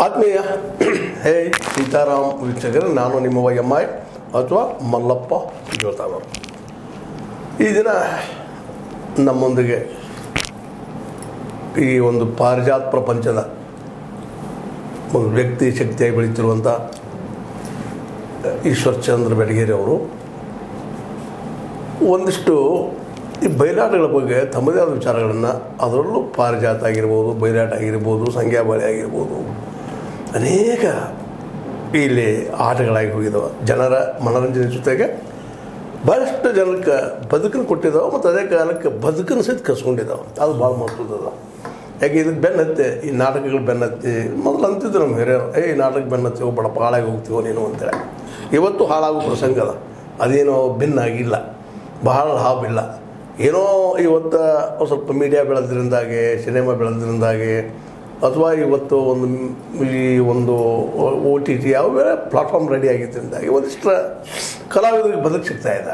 ಆತ್ಮೀಯ ಹೇ ಸೀತಾರಾಮ್ ವೀಕ್ಷಕರೇ ನಾನು ನಿಮ್ಮ ವೈ ಎಮ್ ಐ ಅಥವಾ ಮಲ್ಲಪ್ಪ ಜೋತಾವರು ಈ ದಿನ ನಮ್ಮೊಂದಿಗೆ ಈ ಒಂದು ಪಾರಿಜಾತ್ ಪ್ರಪಂಚದ ಒಂದು ವ್ಯಕ್ತಿ ಶಕ್ತಿಯಾಗಿ ಬೆಳೀತಿರುವಂಥ ಈಶ್ವರ್ಚಂದ್ರ ಬೆಡಗೇರಿ ಅವರು ಒಂದಿಷ್ಟು ಈ ಬಯಲಾಟಗಳ ಬಗ್ಗೆ ತಮ್ಮದೇ ಆದ ವಿಚಾರಗಳನ್ನು ಅದರಲ್ಲೂ ಪಾರಿಜಾತ ಆಗಿರ್ಬೋದು ಬಯಲಾಟ ಆಗಿರ್ಬೋದು ಸಂಖ್ಯಾಬಾಳಿ ಆಗಿರ್ಬೋದು ಅನೇಕ ಇಲ್ಲಿ ಆಟಗಳಾಗಿ ಹೋಗಿದ್ದಾವೆ ಜನರ ಮನೋರಂಜನೆ ಜೊತೆಗೆ ಭಾಳಷ್ಟು ಜನಕ್ಕೆ ಬದುಕನ್ನು ಕೊಟ್ಟಿದ್ದಾವೆ ಮತ್ತು ಅದೇ ಕಾಲಕ್ಕೆ ಬದುಕನ್ನು ಸಹಿತ ಕಸ್ಕೊಂಡಿದ್ದಾವೆ ಅದು ಭಾಳ ಮಹತ್ವದ ಯಾಕೆ ಇದಕ್ಕೆ ಬೆನ್ನತ್ತೆ ಈ ನಾಟಕಗಳು ಬೆನ್ನತ್ತಿ ಮೊದಲು ಅಂತಿದ್ದು ನಮ್ಮ ಹಿರಿಯರು ಏ ಈ ನಾಟಕ ಬೆನ್ನತ್ತಿ ಹೋಗ್ಬೇಡ ಹಾಳಾಗಿ ಹೋಗ್ತೀವೋ ನೀನು ಅಂತೇಳಿ ಇವತ್ತು ಹಾಳಾಗೋ ಪ್ರಸಂಗ ಅದ ಅದೇನೋ ಭಿನ್ನಾಗಿಲ್ಲ ಬಹಳ ಲಾಭಿಲ್ಲ ಏನೋ ಇವತ್ತು ಒಂದ್ ಸ್ವಲ್ಪ ಮೀಡಿಯಾ ಬೆಳೆದ್ರಿಂದಾಗೆ ಸಿನಿಮಾ ಬೆಳೆದ್ರಿಂದಾಗೆ ಅಥವಾ ಇವತ್ತು ಒಂದು ಈ ಒಂದು ಓ ಟಿ ಟಿ ಯಾವ ಬೇರೆ ಪ್ಲಾಟ್ಫಾರ್ಮ್ ರೆಡಿ ಆಗಿದ್ದರಿಂದಾಗಿ ಒಂದಿಷ್ಟು ಕಲಾವಿದರಿಗೆ ಬದುಕು ಸಿಗ್ತಾ ಇದೆ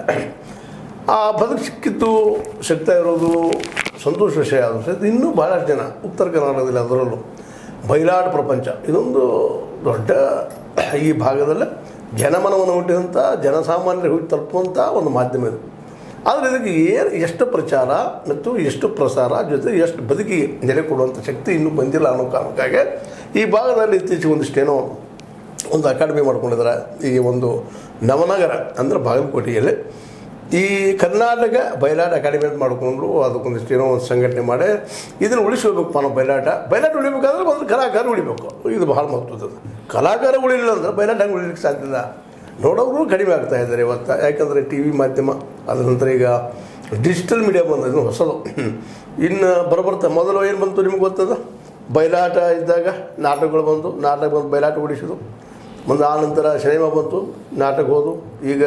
ಆ ಬದುಕು ಸಿಕ್ಕಿದ್ದು ಸಿಗ್ತಾ ಇರೋದು ಸಂತೋಷ ವಿಷಯ ಆದರೂ ಸಹಿತ ಇನ್ನೂ ಭಾಳಷ್ಟು ಜನ ಉತ್ತರ ಕರ್ನಾಟಕದಲ್ಲಿ ಅದರಲ್ಲೂ ಬಯಲಾಟ ಪ್ರಪಂಚ ಇದೊಂದು ದೊಡ್ಡ ಈ ಭಾಗದಲ್ಲೇ ಜನಮನವನ್ನು ಹುಟ್ಟಿದಂಥ ಜನಸಾಮಾನ್ಯರಿಗೆ ಹೋಗಿ ತಲುಪುವಂಥ ಒಂದು ಮಾಧ್ಯಮ ಇದು ಆದರೆ ಇದಕ್ಕೆ ಏನು ಎಷ್ಟು ಪ್ರಚಾರ ಮತ್ತು ಎಷ್ಟು ಪ್ರಸಾರ ಜೊತೆ ಎಷ್ಟು ಬದುಕಿಗೆ ನೆಲೆ ಕೊಡುವಂಥ ಶಕ್ತಿ ಇನ್ನೂ ಬಂದಿಲ್ಲ ಅನ್ನೋ ಕಾರಣಕ್ಕಾಗಿ ಈ ಭಾಗದಲ್ಲಿ ಇತ್ತೀಚೆಗೆ ಒಂದಿಷ್ಟೇನೋ ಒಂದು ಅಕಾಡೆಮಿ ಮಾಡ್ಕೊಂಡಿದ್ದಾರೆ ಈ ಒಂದು ನವನಗರ ಅಂದರೆ ಬಾಗಲಕೋಟೆಯಲ್ಲಿ ಈ ಕರ್ನಾಟಕ ಬಯಲಾಟ ಅಕಾಡೆಮಿ ಅಂತ ಮಾಡಿಕೊಂಡು ಅದಕ್ಕೊಂದಿಷ್ಟು ಏನೋ ಒಂದು ಸಂಘಟನೆ ಮಾಡಿ ಇದನ್ನು ಉಳಿಸ್ಕೋಬೇಕು ನಾವು ಬಯಲಾಟ ಬಯಲಾಟ ಉಳಿಬೇಕಾದ್ರೆ ಒಂದು ಕಲಾಕಾರ ಉಳಿಬೇಕು ಇದು ಬಹಳ ಮಹತ್ವದ್ದು ಕಲಾಕಾರ ಉಳಿಲಿಲ್ಲ ಅಂದ್ರೆ ಬಯಲಾಟ ಹೆಂಗೆ ಉಳಿಲಿಕ್ಕೆ ಸಾಧ್ಯ ಇಲ್ಲ ನೋಡೋರು ಕಡಿಮೆ ಆಗ್ತಾ ಇದ್ದಾರೆ ಇವತ್ತು ಯಾಕಂದರೆ ಟಿ ವಿ ಮಾಧ್ಯಮ ಅದ ನಂತರ ಈಗ ಡಿಜಿಟಲ್ ಮೀಡಿಯಾ ಬಂದಿದ್ದು ಹೊಸದು ಇನ್ನು ಬರಬರ್ತಾ ಮೊದಲು ಏನು ಬಂತು ನಿಮ್ಗೆ ಗೊತ್ತದ ಬಯಲಾಟ ಇದ್ದಾಗ ನಾಟಕಗಳು ಬಂದು ನಾಟಕ ಬಂದು ಬಯಲಾಟ ಉಳಿಸಿದು ಮುಂದೆ ಆ ನಂತರ ಸಿನಿಮಾ ಬಂತು ನಾಟಕ ಹೋದು ಈಗ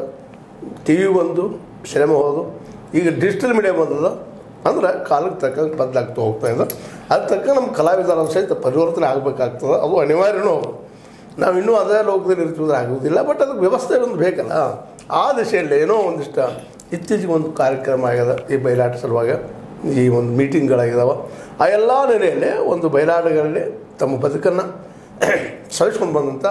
ಟಿ ವಿ ಬಂದು ಸಿನಿಮಾ ಹೋದು ಈಗ ಡಿಜಿಟಲ್ ಮೀಡಿಯಾ ಬಂದದ ಅಂದ್ರೆ ಕಾಲಕ್ಕೆ ತಕ್ಕಂಗೆ ಬದಲಾಗ್ತಾ ಹೋಗ್ತಾ ಇದೆ ಅದು ತಕ್ಕ ನಮ್ಮ ಕಲಾವಿದರ ಸಹಿತ ಪರಿವರ್ತನೆ ಆಗಬೇಕಾಗ್ತದೆ ಅದು ಅನಿವಾರ್ಯನೂ ಹೌದು ನಾವು ಇನ್ನೂ ಅದೇ ಲೋಕದಲ್ಲಿ ಇರ್ತಿದ್ರೆ ಆಗುವುದಿಲ್ಲ ಬಟ್ ಅದಕ್ಕೆ ವ್ಯವಸ್ಥೆ ಒಂದು ಬೇಕಲ್ಲ ಆ ದಿಶೆಯಲ್ಲಿ ಏನೋ ಒಂದಿಷ್ಟು ಇತ್ತೀಚೆಗೆ ಒಂದು ಕಾರ್ಯಕ್ರಮ ಆಗ್ಯದ ಈ ಬಯಲಾಟ ಸಲುವಾಗ ಈ ಒಂದು ಮೀಟಿಂಗ್ಗಳಾಗಿದ್ದಾವೆ ಆ ಎಲ್ಲ ನೆಲೆಯಲ್ಲಿ ಒಂದು ಬಯಲಾಟಗಳಲ್ಲಿ ತಮ್ಮ ಬದುಕನ್ನು ಸವಿಸ್ಕೊಂಡು ಬಂದಂಥ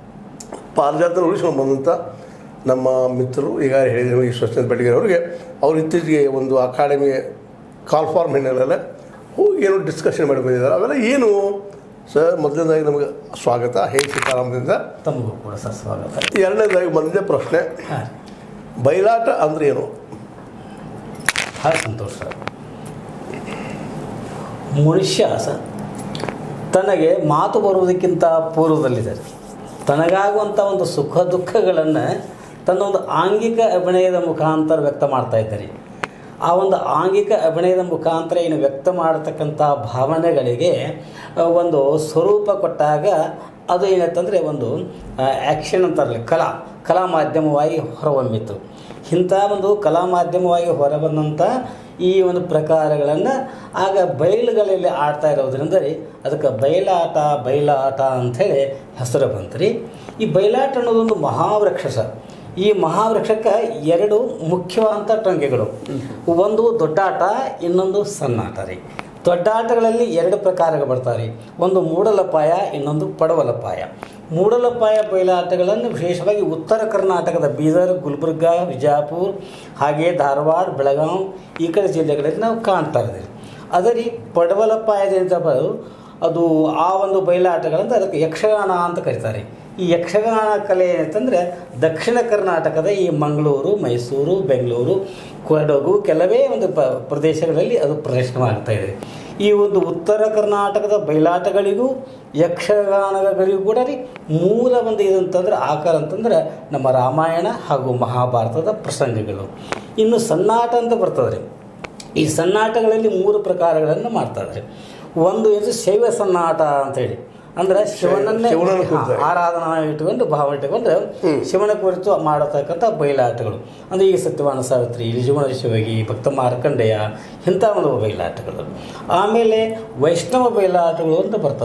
ಪಾರಿಜಾತನ ಉಳಿಸ್ಕೊಂಡು ಬಂದಂಥ ನಮ್ಮ ಮಿತ್ರರು ಈಗ ಹೇಳಿದ್ರು ಈ ಸ್ವಚ್ಛಂದ ಬೆಳಗ್ಗೆ ಅವರಿಗೆ ಅವ್ರು ಇತ್ತೀಚೆಗೆ ಒಂದು ಅಕಾಡೆಮಿ ಕಾಲ್ ಫಾರ್ಮ್ ಹಿನ್ನೆಲೆಯಲ್ಲೇ ಹೋಗಿ ಏನೋ ಡಿಸ್ಕಷನ್ ಮಾಡಿ ಬಂದಿದ್ದಾರೆ ಅವೆಲ್ಲ ಏನು ಸರ್ ಮೊದಲನೇದಾಗಿ ನಮಗೆ ಸ್ವಾಗತ ಹೇ ಸೀತಾರಾಮದಿಂದ ತಮಗೂ ಕೂಡ ಸರ್ ಸ್ವಾಗತ ಎರಡನೇದಾಗಿ ಮೊದಲನೇ ಪ್ರಶ್ನೆ ಹಾಂ ಬಯಲಾಟ ಅಂದ್ರೆ ಏನು ಭಾಳ ಸಂತೋಷ ಸರ್ ಮನುಷ್ಯ ಸರ್ ತನಗೆ ಮಾತು ಬರುವುದಕ್ಕಿಂತ ಪೂರ್ವದಲ್ಲಿದೆ ತನಗಾಗುವಂಥ ಒಂದು ಸುಖ ದುಃಖಗಳನ್ನು ತನ್ನ ಒಂದು ಆಂಗಿಕ ಅಭಿನಯದ ಮುಖಾಂತರ ವ್ಯಕ್ತ ಮಾಡ್ತಾ ಇದ್ದಾರೆ ಆ ಒಂದು ಆಂಗಿಕ ಅಭಿನಯದ ಮುಖಾಂತರ ಏನು ವ್ಯಕ್ತ ಮಾಡತಕ್ಕಂಥ ಭಾವನೆಗಳಿಗೆ ಆ, ಒಂದು ಸ್ವರೂಪ ಕೊಟ್ಟಾಗ ಅದು ಏನಂತಂದರೆ ಒಂದು ಆ್ಯಕ್ಷನ್ ಅಂತಾರಲ್ಲ ಕಲಾ ಕಲಾ ಮಾಧ್ಯಮವಾಗಿ ಹೊರಹೊಮ್ಮಿತು ಇಂಥ ಒಂದು ಕಲಾ ಮಾಧ್ಯಮವಾಗಿ ಹೊರಬಂದಂಥ ಈ ಒಂದು ಪ್ರಕಾರಗಳನ್ನು ಆಗ ಬಯಲುಗಳಲ್ಲಿ ಆಡ್ತಾ ಇರೋದ್ರಿಂದ ರೀ ಅದಕ್ಕೆ ಬಯಲಾಟ ಬಯಲಾಟ ಅಂಥೇಳಿ ಹೆಸರು ಬಂತು ರೀ ಈ ಬಯಲಾಟ ಅನ್ನೋದೊಂದು ಮಹಾವೃಕ್ಷ ಸರ್ ಈ ಮಹಾವೃಕ್ಷಕ್ಕೆ ಎರಡು ಮುಖ್ಯವಾದಂಥ ಟೊಂಗೆಗಳು ಒಂದು ದೊಡ್ಡಾಟ ಇನ್ನೊಂದು ಸಣ್ಣಾಟ ರೀ ದೊಡ್ಡಾಟಗಳಲ್ಲಿ ಎರಡು ಪ್ರಕಾರಗಳು ಬರ್ತಾರೆ ಒಂದು ಮೂಡಲಪಾಯ ಇನ್ನೊಂದು ಪಡವಲಪಾಯ ಮೂಡಲಪಾಯ ಬಯಲಾಟಗಳನ್ನು ವಿಶೇಷವಾಗಿ ಉತ್ತರ ಕರ್ನಾಟಕದ ಬೀದರ್ ಗುಲ್ಬರ್ಗ ವಿಜಾಪುರ ಹಾಗೆಯೇ ಧಾರವಾಡ ಬೆಳಗಾವಿ ಈ ಕಡೆ ಜಿಲ್ಲೆಗಳಲ್ಲಿ ನಾವು ಕಾಣ್ತಾ ಇದ್ದೀವಿ ಅದೇ ರೀ ಪಡವಲಪಾಯದಿಂದ ಬರೋದು ಅದು ಆ ಒಂದು ಬಯಲಾಟಗಳಂತ ಅದಕ್ಕೆ ಯಕ್ಷಗಾನ ಅಂತ ಕರೀತಾರೆ ಈ ಯಕ್ಷಗಾನ ಕಲೆ ಅಂತಂದರೆ ದಕ್ಷಿಣ ಕರ್ನಾಟಕದ ಈ ಮಂಗಳೂರು ಮೈಸೂರು ಬೆಂಗಳೂರು ಕೊಡಗು ಕೆಲವೇ ಒಂದು ಪ ಪ್ರದೇಶಗಳಲ್ಲಿ ಅದು ಪ್ರದರ್ಶನವಾಗ್ತಾ ಇದೆ ಈ ಒಂದು ಉತ್ತರ ಕರ್ನಾಟಕದ ಬಯಲಾಟಗಳಿಗೂ ಯಕ್ಷಗಾನಗಳಿಗೂ ಕೂಡ ರೀ ಮೂಲ ಒಂದು ಇದಂತಂದ್ರೆ ಆಕಾರ ಅಂತಂದ್ರೆ ನಮ್ಮ ರಾಮಾಯಣ ಹಾಗೂ ಮಹಾಭಾರತದ ಪ್ರಸಂಗಗಳು ಇನ್ನು ಸನ್ನಾಟ ಅಂತ ಬರ್ತದೆ ರೀ ಈ ಸನ್ನಾಟಗಳಲ್ಲಿ ಮೂರು ಪ್ರಕಾರಗಳನ್ನು ಮಾಡ್ತಾ ಇದ್ದಾರೆ ಒಂದು ಇದು ಶೈವ ಸನ್ನಾಟ ಅಂತೇಳಿ ಅಂದ್ರೆ ಶಿವನನ್ನೇ ಶಿವನನ್ನು ಕುರಿತಾಗಿ. ಹಾ, ಆರಾಧನಾ ಇಟ್ಕೊಂಡು ಭಾವ ಇಟ್ಟುಕೊಂಡು ಶಿವನ ಕುರಿತು ಮಾಡತಕ್ಕಂಥ ಬಯಲಾಟಗಳು ಅಂದರೆ ಈ ಸತ್ಯವಾನ ಸಾವಿತ್ರಿ ನಿಜಗುಣ ಶಿವಗಿ ಭಕ್ತ ಮಾರ್ಕಂಡೇಯ ಇಂಥ ಒಂದು ಬಯಲಾಟಗಳು ಆಮೇಲೆ ವೈಷ್ಣವ ಬಯಲಾಟಗಳು ಅಂತ ಬರ್ತಾವೆ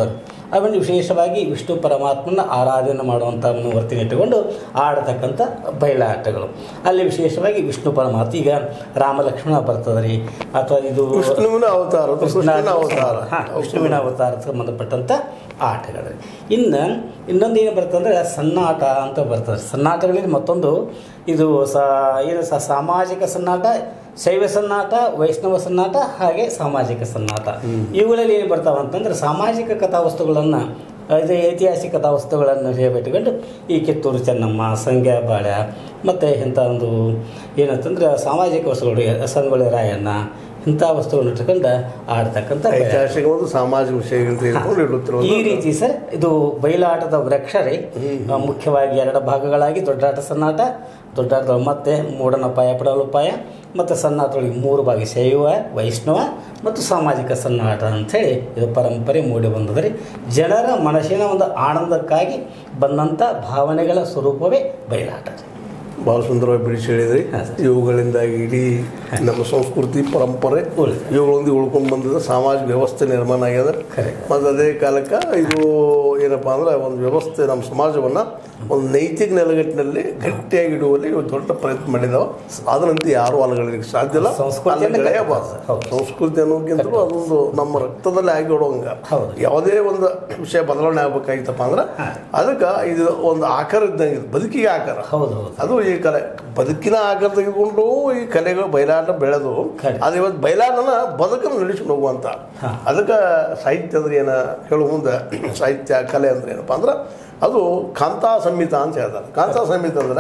ಅವನ್ನು ವಿಶೇಷವಾಗಿ ವಿಷ್ಣು ಪರಮಾತ್ಮನ ಆರಾಧನೆ ಮಾಡುವಂಥ ಒಂದು ವರ್ತಿನ ಇಟ್ಟುಕೊಂಡು ಆಡತಕ್ಕಂಥ ಬಯಲಾಟಗಳು ಅಲ್ಲಿ ವಿಶೇಷವಾಗಿ ವಿಷ್ಣು ಪರಮಾತ್ಮ ಈಗ ರಾಮ ಲಕ್ಷ್ಮಣ ಬರ್ತದೆ ರೀ ಅಥವಾ ಇದು ವಿಷ್ಣುವಿನ ಅವತಾರ ಅದು ಕೃಷ್ಣನ ಅವತಾರ ಹಾ, ವಿಷ್ಣುವಿನ ಅವತಾರಕ್ಕೆ ಸಂಬಂಧಪಟ್ಟಂಥ ಆಟಗಳು ಇನ್ನು ಇನ್ನೊಂದು ಏನು ಬರ್ತಂದ್ರೆ ಸನ್ನಾಟ ಅಂತ ಬರ್ತದೆ ಸನ್ನಾಟಗಳಲ್ಲಿ ಮತ್ತೊಂದು ಇದು ಸ ಏನು ಸ ಸಾಮಾಜಿಕ ಸನ್ನಾಟ ಶೈವ ಸನ್ನಾಟ ವೈಷ್ಣವ ಸನ್ನಾಟ ಹಾಗೆ ಸಾಮಾಜಿಕ ಸನ್ನಾಟ ಇವುಗಳಲ್ಲಿ ಏನು ಬರ್ತಾವೆ ಅಂತಂದ್ರೆ ಸಾಮಾಜಿಕ ಕಥಾವಸ್ತುಗಳನ್ನು ಇದು ಐತಿಹಾಸಿಕ ಕಥಾವಸ್ತುಗಳನ್ನು ಬಿಟ್ಟುಕೊಂಡು ಈ ಕಿತ್ತೂರು ಚೆನ್ನಮ್ಮ ಸಂಗ್ಯಾ ಬಾಳ್ಯ ಮತ್ತು ಇಂಥ ಒಂದು ಏನಂತಂದ್ರೆ ಸಾಮಾಜಿಕ ವಸ್ತುಗಳು ಸಂಗೊಳ್ಳಿ ರಾಯಣ್ಣ ಇಂಥ ವಸ್ತುಗಳನ್ನು ಇಟ್ಕೊಂಡು ಆಡ್ತಕ್ಕಂಥ ಬಯಲಾಟ. ಐತಿಹಾಸಿಕ ಒಂದು ಸಾಮಾಜಿಕ ವಿಷಯಗಳಿಂದ ಹಿಡ್ಕೊಂಡು ಇಡುತ್ತಿರೋದು ಈ ರೀತಿ ಸರ್ ಇದು ಬಯಲಾಟದ ವೃಕ್ಷ ರೀ ಆ, ಮುಖ್ಯವಾಗಿ ಎರಡು ಭಾಗಗಳಾಗಿ ದೊಡ್ಡಾಟ ಸಣ್ಣಾಟ ದೊಡ್ಡಾಟ ಮತ್ತೆ ಮೂಢನೋಪಾಯ ಪಡವಲೋಪಾಯ ಮತ್ತು ಸಣ್ಣಾಟದೊಳಗೆ ಮೂರು ಭಾಗ ಶೈವ ವೈಷ್ಣವ ಮತ್ತು ಸಾಮಾಜಿಕ ಸಣ್ಣಾಟ ಅಂಥೇಳಿ ಇದು ಪರಂಪರೆ ಮೂಡಿ ಬಂದದ್ರಿ ಜನರ ಮನಸ್ಸಿನ ಒಂದು ಆನಂದಕ್ಕಾಗಿ ಬಂದಂಥ ಭಾವನೆಗಳ ಸ್ವರೂಪವೇ ಬಯಲಾಟ ರೀ ಭಾಳ ಸುಂದರವಾಗಿ ಬಿಡಿಸಿ ಹೇಳಿದ್ರಿ ಹಾಂ ಸರ್. ಇವುಗಳಿಂದಾಗಿ ಇಡೀ ನಮ್ಮ ಸಂಸ್ಕೃತಿ ಪರಂಪರೆ ಉಳಿದ. ಇವುಗಳೊಂದು ಉಳ್ಕೊಂಡು ಬಂದಿದೆ ಸಾಮಾಜಿಕ ವ್ಯವಸ್ಥೆ ನಿರ್ಮಾಣ ಆಗ್ಯದ ಖರೆ. ಮತ್ತು ಅದೇ ಕಾಲಕ್ಕೆ ಇದು ಏನಪ್ಪ ಅಂದ್ರೆ ಒಂದು ವ್ಯವಸ್ಥೆ ನಮ್ಮ ಸಮಾಜವನ್ನು ಒಂದು ನೈತಿಕ ನೆಲೆಗಟ್ಟಿನಲ್ಲಿ ಗಟ್ಟಿಯಾಗಿ ಇಡುವಲ್ಲಿ ಇವು ದೊಡ್ಡ ಪ್ರಯತ್ನ ಮಾಡಿದಾವೆ ಅದರಂತೆ ಯಾರೂ ಅಲಗಳಿಗೆ ಸಾಧ್ಯ ಇಲ್ಲ ಸಂಸ್ಕೃತಿಯನ್ನು ಅಲಗಳೆಯಬಾರ್ದು. ಹೌದು. ಸಂಸ್ಕೃತಿ ಅನ್ನೋಕ್ಕಿಂತಲೂ ಅದೊಂದು ನಮ್ಮ ರಕ್ತದಲ್ಲಿ ಆಗಿ ಇಡುವಂಗೆ ಹೌದು. ಯಾವುದೇ ಒಂದು ವಿಷಯ ಬದಲಾವಣೆ ಆಗ್ಬೇಕಾಗಿತ್ತಪ್ಪ ಅಂದ್ರೆ ಅದಕ್ಕೆ ಇದು ಒಂದು ಆಕಾರ ಇದ್ದಂಗೆ ಇದು, ಬದುಕಿಗೆ ಆಕಾರ ಹೌದು ಹೌದು ಅದು ಈ ಕಲೆ ಬದುಕಿನ ಆಕಾರ ತೆಗೆದುಕೊಂಡು ಈ ಕಲೆಗಳು ಬಯಲಾಟ ಬೆಳೆದು ಖರೆ. ಅದು ಇವತ್ತು ಬಯಲಾಟನ ಬದುಕನ್ನು ನಡೆಸ್ಕೊಂಡು ಹೋಗುವಂತ ಹಾ. ಅದಕ್ಕೆ ಸಾಹಿತ್ಯ ಅಂದ್ರೆ ಏನ ಹೇಳುವ ಮುಂದೆ ಸಾಹಿತ್ಯ ಕಲೆ ಅಂದ್ರೆ ಏನಪ್ಪ ಅಂದ್ರೆ ಅದು ಕಾಂತಾ ಸಂಹಿತ ಅಂತ ಹೇಳ್ತಾರೆ ಕಾಂತಾ ಸಂಹಿತ ಅಂದ್ರೆ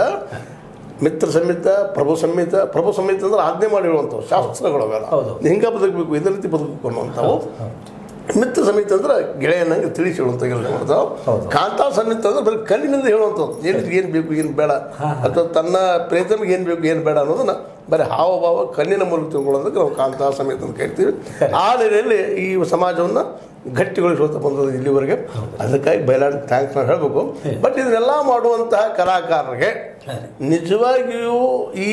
ಮಿತ್ರ ಸಂಹಿತ ಪ್ರಭು ಸಂಹಿತ ಪ್ರಭು ಸಂಹಿತ ಅಂದ್ರೆ ಆಜ್ಞೆ ಮಾಡಿ ಹೇಳುವಂಥವು ಶಾಸ್ತ್ರಗಳು ಅವೆಲ್ಲ ಹೌದು. ಹಿಂಗೆ ಬದುಕಬೇಕು ಇದೇ ರೀತಿ ಬದುಕಬೇಕು ಅನ್ನುವಂಥವು ಮಿತ್ರ ಸಮಿತಿ ಅಂದ್ರೆ ಗೆಳೆಯನಂಗೆ ತಿಳಿಸಿ ಹೇಳುವಂಥ ಕೆಲಸ ಮಾಡ್ತಾವೆ ಹೌದು. ಕಾಂತಾ ಸಮಿತಿ ಅಂದ್ರೆ ಬರೀ ಕಣ್ಣಿನಿಂದ ಹೇಳುವಂಥದ್ದು ಏನು ಏನು ಬೇಕು ಏನು ಬೇಡ ಅಥವಾ ತನ್ನ ಪ್ರೇತನಿಗೆ ಏನು ಬೇಕು ಏನು ಬೇಡ ಅನ್ನೋದನ್ನ ಬರೀ ಹಾವ ಭಾವ ಕಣ್ಣಿನ ಮೂಲಕ ತಿಳ್ಕೊಳ್ಳೋದಕ್ಕೆ ನಾವು ಕಾಂತಾ ಸಮಿತಿ ಅಂತ ಕರಿತೀವಿ ಆ ನೆಲೆಯಲ್ಲಿ ಈ ಸಮಾಜವನ್ನು ಗಟ್ಟಿಗೊಳಿಸುವಂತ ಬಂದದ್ದು ಇಲ್ಲಿವರೆಗೆ ಅದಕ್ಕಾಗಿ ಬಯಲಾಟ ಥ್ಯಾಂಕ್ಸ್ ನಾವು ಹೇಳಬೇಕು ಬಟ್ ಇದನ್ನೆಲ್ಲ ಮಾಡುವಂತಹ ಕಲಾಕಾರರಿಗೆ ನಿಜವಾಗಿಯೂ ಈ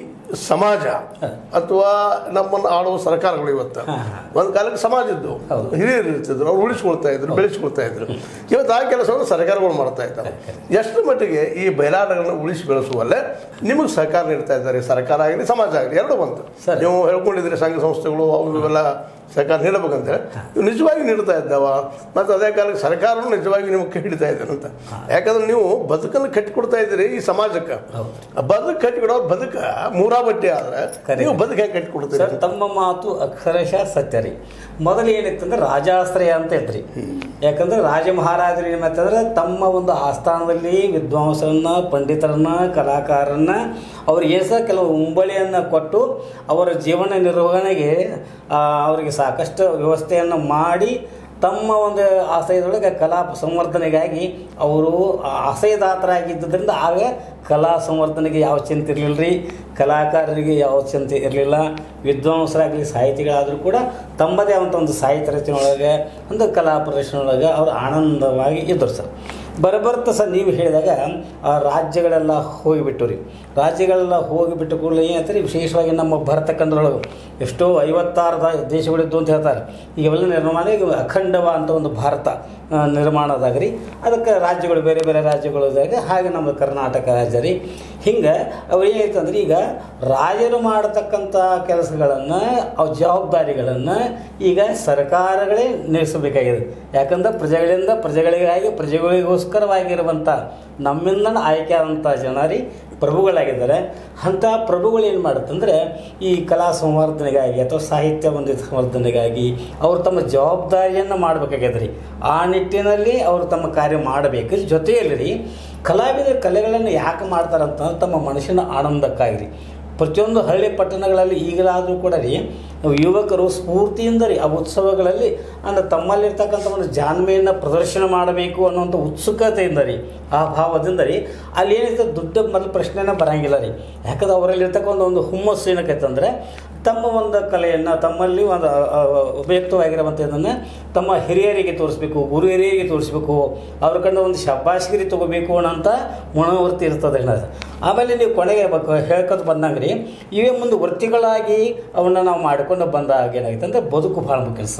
ಸಮಾಜ ಅಥವಾ ನಮ್ಮನ್ನು ಆಳುವ ಸರ್ಕಾರಗಳು ಇವತ್ತು ಒಂದು ಕಾಲಕ್ಕೆ ಸಮಾಜ ಇದ್ದು ಹೌದು. ಹಿರಿಯರು ಇರ್ತಿದ್ರು ಅವ್ರು ಉಳಿಸ್ಕೊಳ್ತಾ ಇದ್ರು ಬೆಳೆಸ್ಕೊಳ್ತಾ ಇದ್ರು ಇವತ್ತು ಆ ಕೆಲಸವನ್ನು ಸರ್ಕಾರಗಳು ಮಾಡ್ತಾ ಇದ್ದಾರೆ ಎಷ್ಟು ಮಟ್ಟಿಗೆ ಈ ಬಯಲಾಟಗಳನ್ನ ಉಳಿಸಿ ಬೆಳೆಸುವಲ್ಲೇ ನಿಮಗೆ ಸಹಕಾರ ನೀಡ್ತಾ ಇದ್ದಾರೆ ಸರ್ಕಾರ ಆಗಲಿ ಸಮಾಜ ಆಗಲಿ ಎರಡೂ ಬಂತು ಸರಿ. ನೀವು ಹೇಳ್ಕೊಂಡಿದ್ದೀರಿ ಸಂಘ ಸಂಸ್ಥೆಗಳು ಅವು ಇವೆಲ್ಲ ಸರ್ಕಾರ ನೀಡಬೇಕಂತೇಳಿ ಇವು ನಿಜವಾಗಿ ನೀಡ್ತಾ ಇದ್ದಾವ ಮತ್ತು ಅದೇ ಕಾಲಕ್ಕೆ ಸರ್ಕಾರನೂ ನಿಜವಾಗಿ ನಿಮಗೆ ಕೈ ಹಿಡಿತಾ ಇದ್ದಾರೆ ಅಂತ ಯಾಕಂದ್ರೆ ನೀವು ಬದುಕನ್ನು ಕಟ್ಟಿಕೊಡ್ತಾ ಇದ್ದೀರಿ ಈ ಸಮಾಜಕ್ಕೆ ಹೌದು. ಬದುಕು ಕಟ್ಟಿಕೊಡೋ ಬದುಕ ಮೂರಾ ಬಟ್ಟೆ ಆದ್ರೆ ಕರೆ. ನೀವು ಬದುಕು ಹೇಗೆ ಕಟ್ಟಿಕೊಡ್ತೀರಿ ಸರ್ ತಮ್ಮ ಮಾತು ಅಕ್ಷರಶಃ ಸತ್ಯ ರೀ ಮೊದಲು ಏನಿತ್ತಂದ್ರೆ ರಾಜಾಶ್ರಯ ಅಂತ ಇದ್ರಿ ಯಾಕಂದ್ರೆ ರಾಜ ಮಹಾರಾಜರು ಏನಂತಂದ್ರೆ ತಮ್ಮ ಒಂದು ಆಸ್ಥಾನದಲ್ಲಿ ವಿದ್ವಾಂಸರನ್ನ ಪಂಡಿತರನ್ನ ಕಲಾಕಾರರನ್ನ ಅವ್ರಿಗೆ ಏನ್ ಸಹ ಕೆಲವು ಉಂಬಳಿಯನ್ನು ಕೊಟ್ಟು ಅವರ ಜೀವನ ನಿರ್ವಹಣೆಗೆ ಆ, ಅವರಿಗೆ ಸಾಕಷ್ಟು ವ್ಯವಸ್ಥೆಯನ್ನು ಮಾಡಿ ತಮ್ಮ ಒಂದು ಆಶಯದೊಳಗೆ ಕಲಾ ಸಂವರ್ಧನೆಗಾಗಿ ಅವರು ಆಶಯದಾತರಾಗಿದ್ದರಿಂದ ಆಗ ಕಲಾ ಸಂವರ್ಧನೆಗೆ ಯಾವ ಚಿಂತೆ ಇರಲಿಲ್ಲ ರೀ ಕಲಾಕಾರರಿಗೆ ಯಾವ ಚಿಂತೆ ಇರಲಿಲ್ಲ ವಿದ್ವಾಂಸರಾಗಲಿ ಸಾಹಿತಿಗಳಾದರೂ ಕೂಡ ತಮ್ಮದೇ ಆದಂಥ ಒಂದು ಸಾಹಿತ್ಯ ರಚನೆ ಒಳಗೆ ಒಂದು ಕಲಾ ಪ್ರದರ್ಶನ ಒಳಗೆ ಅವರು ಆನಂದವಾಗಿ ಇದ್ದರು ಸರ್ ಬರಬರ್ತ ಸರ್ ನೀವು ಹೇಳಿದಾಗ ಆ ರಾಜ್ಯಗಳೆಲ್ಲ ಹೋಗಿಬಿಟ್ಟು ರೀ ರಾಜ್ಯಗಳೆಲ್ಲ ಹೋಗಿಬಿಟ್ಟು ಕೂಡಲೇ ಏನಾಯ್ತು ವಿಶೇಷವಾಗಿ ನಮ್ಮ ಭರತ ಖಂಡದೊಳಗೆ ಎಷ್ಟೋ ಐವತ್ತಾರು ದ- ದೇಶಗಳಿದ್ದು ಅಂತ ಹೇಳ್ತಾರೆ ಈಗ ಇವೆಲ್ಲ ನಿರ್ಮಾಣ ಈಗ ಅಖಂಡವ ಅಂತ ಒಂದು ಭಾರತ ಆ, ನಿರ್ಮಾಣ ಅದಾಗ ರೀ ಅದಕ್ಕೆ ರಾಜ್ಯಗಳು ಬೇರೆ ಬೇರೆ ರಾಜ್ಯಗಳು ಇದ್ದಾಗ ಹಾಗೆ ನಮ್ಮ ಕರ್ನಾಟಕ ರಾಜ್ಯ ರೀ ಹಿಂಗೆ ಅವು ಏನಾಯ್ತು ಅಂದ್ರೆ ಈಗ ರಾಜರು ಮಾಡತಕ್ಕಂಥ ಕೆಲಸಗಳನ್ನು ಅವು ಜವಾಬ್ದಾರಿಗಳನ್ನು ಈಗ ಸರ್ಕಾರಗಳೇ ನಿರ್ವಹಿಸಬೇಕಾಗಿದೆ ಯಾಕಂದ್ರೆ ಪ್ರಜೆಗಳಿಂದ ಪ್ರಜೆಗಳಿಗಾಗಿ ಪ್ರಜೆಗಳಿಗೋಸ್ಕರವಾಗಿರುವಂಥ ನಮ್ಮಿಂದ ಆಯ್ಕೆ ಆದಂಥ ಜನ ರೀ ಪ್ರಭುಗಳಾಗಿದ್ದಾರೆ ಅಂಥ ಪ್ರಭುಗಳು ಏನು ಮಾಡುತ್ತಂದ್ರೆ ಈ ಕಲಾ ಸಂವರ್ಧನೆಗಾಗಿ ಅಥವಾ ಸಾಹಿತ್ಯ ಒಂದು ಸಂವರ್ಧನೆಗಾಗಿ ಅವರು ತಮ್ಮ ಜವಾಬ್ದಾರಿಯನ್ನು ಮಾಡಬೇಕಾಗ್ಯದ ರೀ ಆ ನಿಟ್ಟಿನಲ್ಲಿ ಅವರು ತಮ್ಮ ಕಾರ್ಯ ಮಾಡಬೇಕು ಜೊತೆಯಲ್ಲಿ ರೀ ಕಲಾವಿದರು ಕಲೆಗಳನ್ನು ಯಾಕೆ ಮಾಡ್ತಾರಂತಂದ್ರೆ ತಮ್ಮ ಮನಸ್ಸಿನ ಆನಂದಕ್ಕಾಗಿ ರೀ ಪ್ರತಿಯೊಂದು ಹಳ್ಳಿ ಪಟ್ಟಣಗಳಲ್ಲಿ ಈಗಲಾದರೂ ಕೂಡ ರೀ ಯುವಕರು ಸ್ಫೂರ್ತಿಯಿಂದ ರೀ ಆ ಉತ್ಸವಗಳಲ್ಲಿ ಅಂದರೆ ತಮ್ಮಲ್ಲಿರ್ತಕ್ಕಂಥ ಒಂದು ಜಾಣ್ಮೆಯನ್ನು ಪ್ರದರ್ಶನ ಮಾಡಬೇಕು ಅನ್ನೋಂಥ ಉತ್ಸುಕತೆಯಿಂದ ರೀ ಆ ಭಾವದಿಂದ ರೀ ಅಲ್ಲಿ ಏನಿದೆ ದುಡ್ಡು ಮೊದಲು ಪ್ರಶ್ನೆನೇ ಬರಂಗಿಲ್ಲ ರೀ ಯಾಕಂದ್ರೆ ಅವರಲ್ಲಿರ್ತಕ್ಕಂಥ ಒಂದು ಹುಮ್ಮಸ್ಸು ಏನಕ್ಕೈತಂದ್ರೆ ತಮ್ಮ ಒಂದು ಕಲೆಯನ್ನು ತಮ್ಮಲ್ಲಿ ಒಂದು ಅ, ಅ, ಉಪಯುಕ್ತವಾಗಿರುವಂಥ ಇದನ್ನು ತಮ್ಮ ಹಿರಿಯರಿಗೆ ತೋರಿಸ್ಬೇಕು ಗುರು ಹಿರಿಯರಿಗೆ ತೋರಿಸ್ಬೇಕು ಅವ್ರ ಕಂಡು ಒಂದು ಶಬ್ಬಾಶ್ಗಿರಿ ತಗೋಬೇಕು ಅನ್ನೋಂಥ ಮನೋವೃತ್ತಿ ಇರ್ತದೆ ಅನ್ನೋದು ಆಮೇಲೆ ನೀವು ಕೊನೆಗೆ ಬ- ಹೇಳ್ಕೊತ ಬಂದಂಗೆ ರೀ ಇವೇ ಮುಂದೆ ವೃತ್ತಿಗಳಾಗಿ ಅವನ್ನ ನಾವು ಮಾಡಿಕೊಂಡು ಬಂದಾಗ ಏನಾಗುತ್ತೆ ಅಂದರೆ ಬದುಕು ಭಾಳ ಮುಖ್ಯ ಅನಿಸ್ತದೆ ರೀ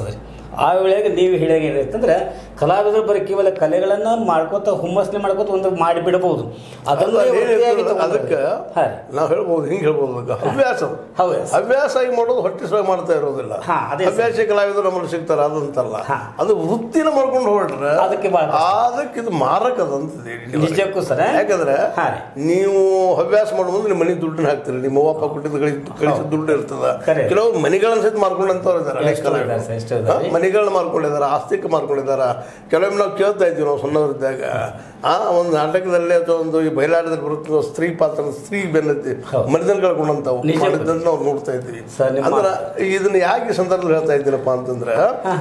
ಆ ವೇಳೆಗೆ ನೀವು ಹೇಳಿದಾಗ ಏನಿರ್ತಂದ್ರೆ ಕಲಾವಿದರು ಬರೀ ಕೇವಲ ಕಲೆಗಳನ್ನು ಮಾಡ್ಕೋತ ಹುಮ್ಮಸ್ಲಿ ಮಾಡ್ಕೋತ ಒಂದು ಮಾಡಿ ಬಿಡಬಹುದು ಅದನ್ನು ಅಲ್ಲ, ವೃತ್ತಿಯಾಗಿ ಏನಿರ್ತದೆ ಅದಕ್ಕೆ ತಗೊಂಡ್ರೆ. ಹಾ ರೀ. ನಾವು ಹೇಳ್ಬೋದು ಹಿಂಗೆ ಹೇಳ್ಬೋದು ಅದಕ್ಕೆ ಹವ್ಯಾಸ ಹವ್ಯಾಸ. ಹವ್ಯಾಸ ಆಗಿ ಮಾಡೋದು ಹೊಟ್ಟೆ ಸಹ ಮಾಡ್ತಾ ಇರೋದಿಲ್ಲ ಹಾ, ಅದೇ ಸರ್. ಹವ್ಯಾಸ ಕಲಾವಿದರು ನಮ್ಮಲ್ಲಿ ಸಿಗ್ತಾರೆ ಅದಂತಲ್ಲ ಹಾ. ಅದು ವೃತ್ತಿನ ಮಾಡ್ಕೊಂಡು ಹೊರಟ್ರೆ ಅದಕ್ಕೆ ಭಾಳ ಕಷ್ಟ. ಅದಕ್ಕೆ ಇದು ಮಾರಕ ಅದಂತದೆ ನಿಜಕ್ಕೂ ಸರ್ ಯಾಕಂದ್ರೆ ಹಾ ರೀ. ನೀವು ಹವ್ಯಾಸ ಮಾಡೋ ಮುಂದೆ ನಿಮ್ಮ ಮನೆ ದುಡ್ಡನ್ನ ಹಾಕ್ತೀರಿ ನಿಮ್ಮ ಅವ್ವ ಅಪ್ಪ ಕೊಟ್ಟಿದ್ದು ಗಳಿಸಿದ ಕಳಿಸಿದ ದುಡ್ಡು ಇರ್ತದ ಖರೆ. ಕೆಲವು ಮನೆಗಳನ್ನ ಸಹಿತ ಮಾರ್ಕೊಂಡಂತವ್ರು ಇದ್ದಾರೆ ಅನೇಕ ಎಷ್ಟೋ ಇದ್ದಾರೆ ಸರ್, ಎಷ್ಟೋ ಇದ್ದಾರೆ. ಕಲಾವಿದರು ಮನೆಗಳನ್ನ ಮಾರ್ಕೊಂಡಿದ್ದಾರೆ ಆಸ್ತಿಕ ಮಾರ್ಕೊಂಡಿದ್ದಾರೆ ಕೆಲವೊಮ್ಮೆ ನಾವು ಕೇಳ್ತಾ ಇದ್ವಿ ನಾವು ಸಣ್ಣವರಿದ್ದಾಗ ಆ ಒಂದು ನಾಟಕದಲ್ಲಿ ಅಥವಾ ಒಂದು ಈ ಬಯಲಾಟದಲ್ಲಿ ಬರುತ್ತ ಸ್ತ್ರೀ ಪಾತ್ರ ಸ್ತ್ರೀ ಬೆನ್ನತ್ತಿ ಹೌದು. ಮನಿತನ ಕಳ್ಕೊಂಡಂತಾವು ನಿಜ. ಮಾಡಿದ್ದನ್ನ ನಾವು ನೋಡ್ತಾ ಇದ್ವಿ ಸರ್, ನಿಮ್ಮ- ಅಂದ್ರೆ ಇದನ್ನ ಯಾಕೆ ಈ ಸಂದರ್ಭದಲ್ಲಿ ಹೇಳ್ತಾ ಇದ್ದೀನಪ್ಪ ಅಂತಂದ್ರೆ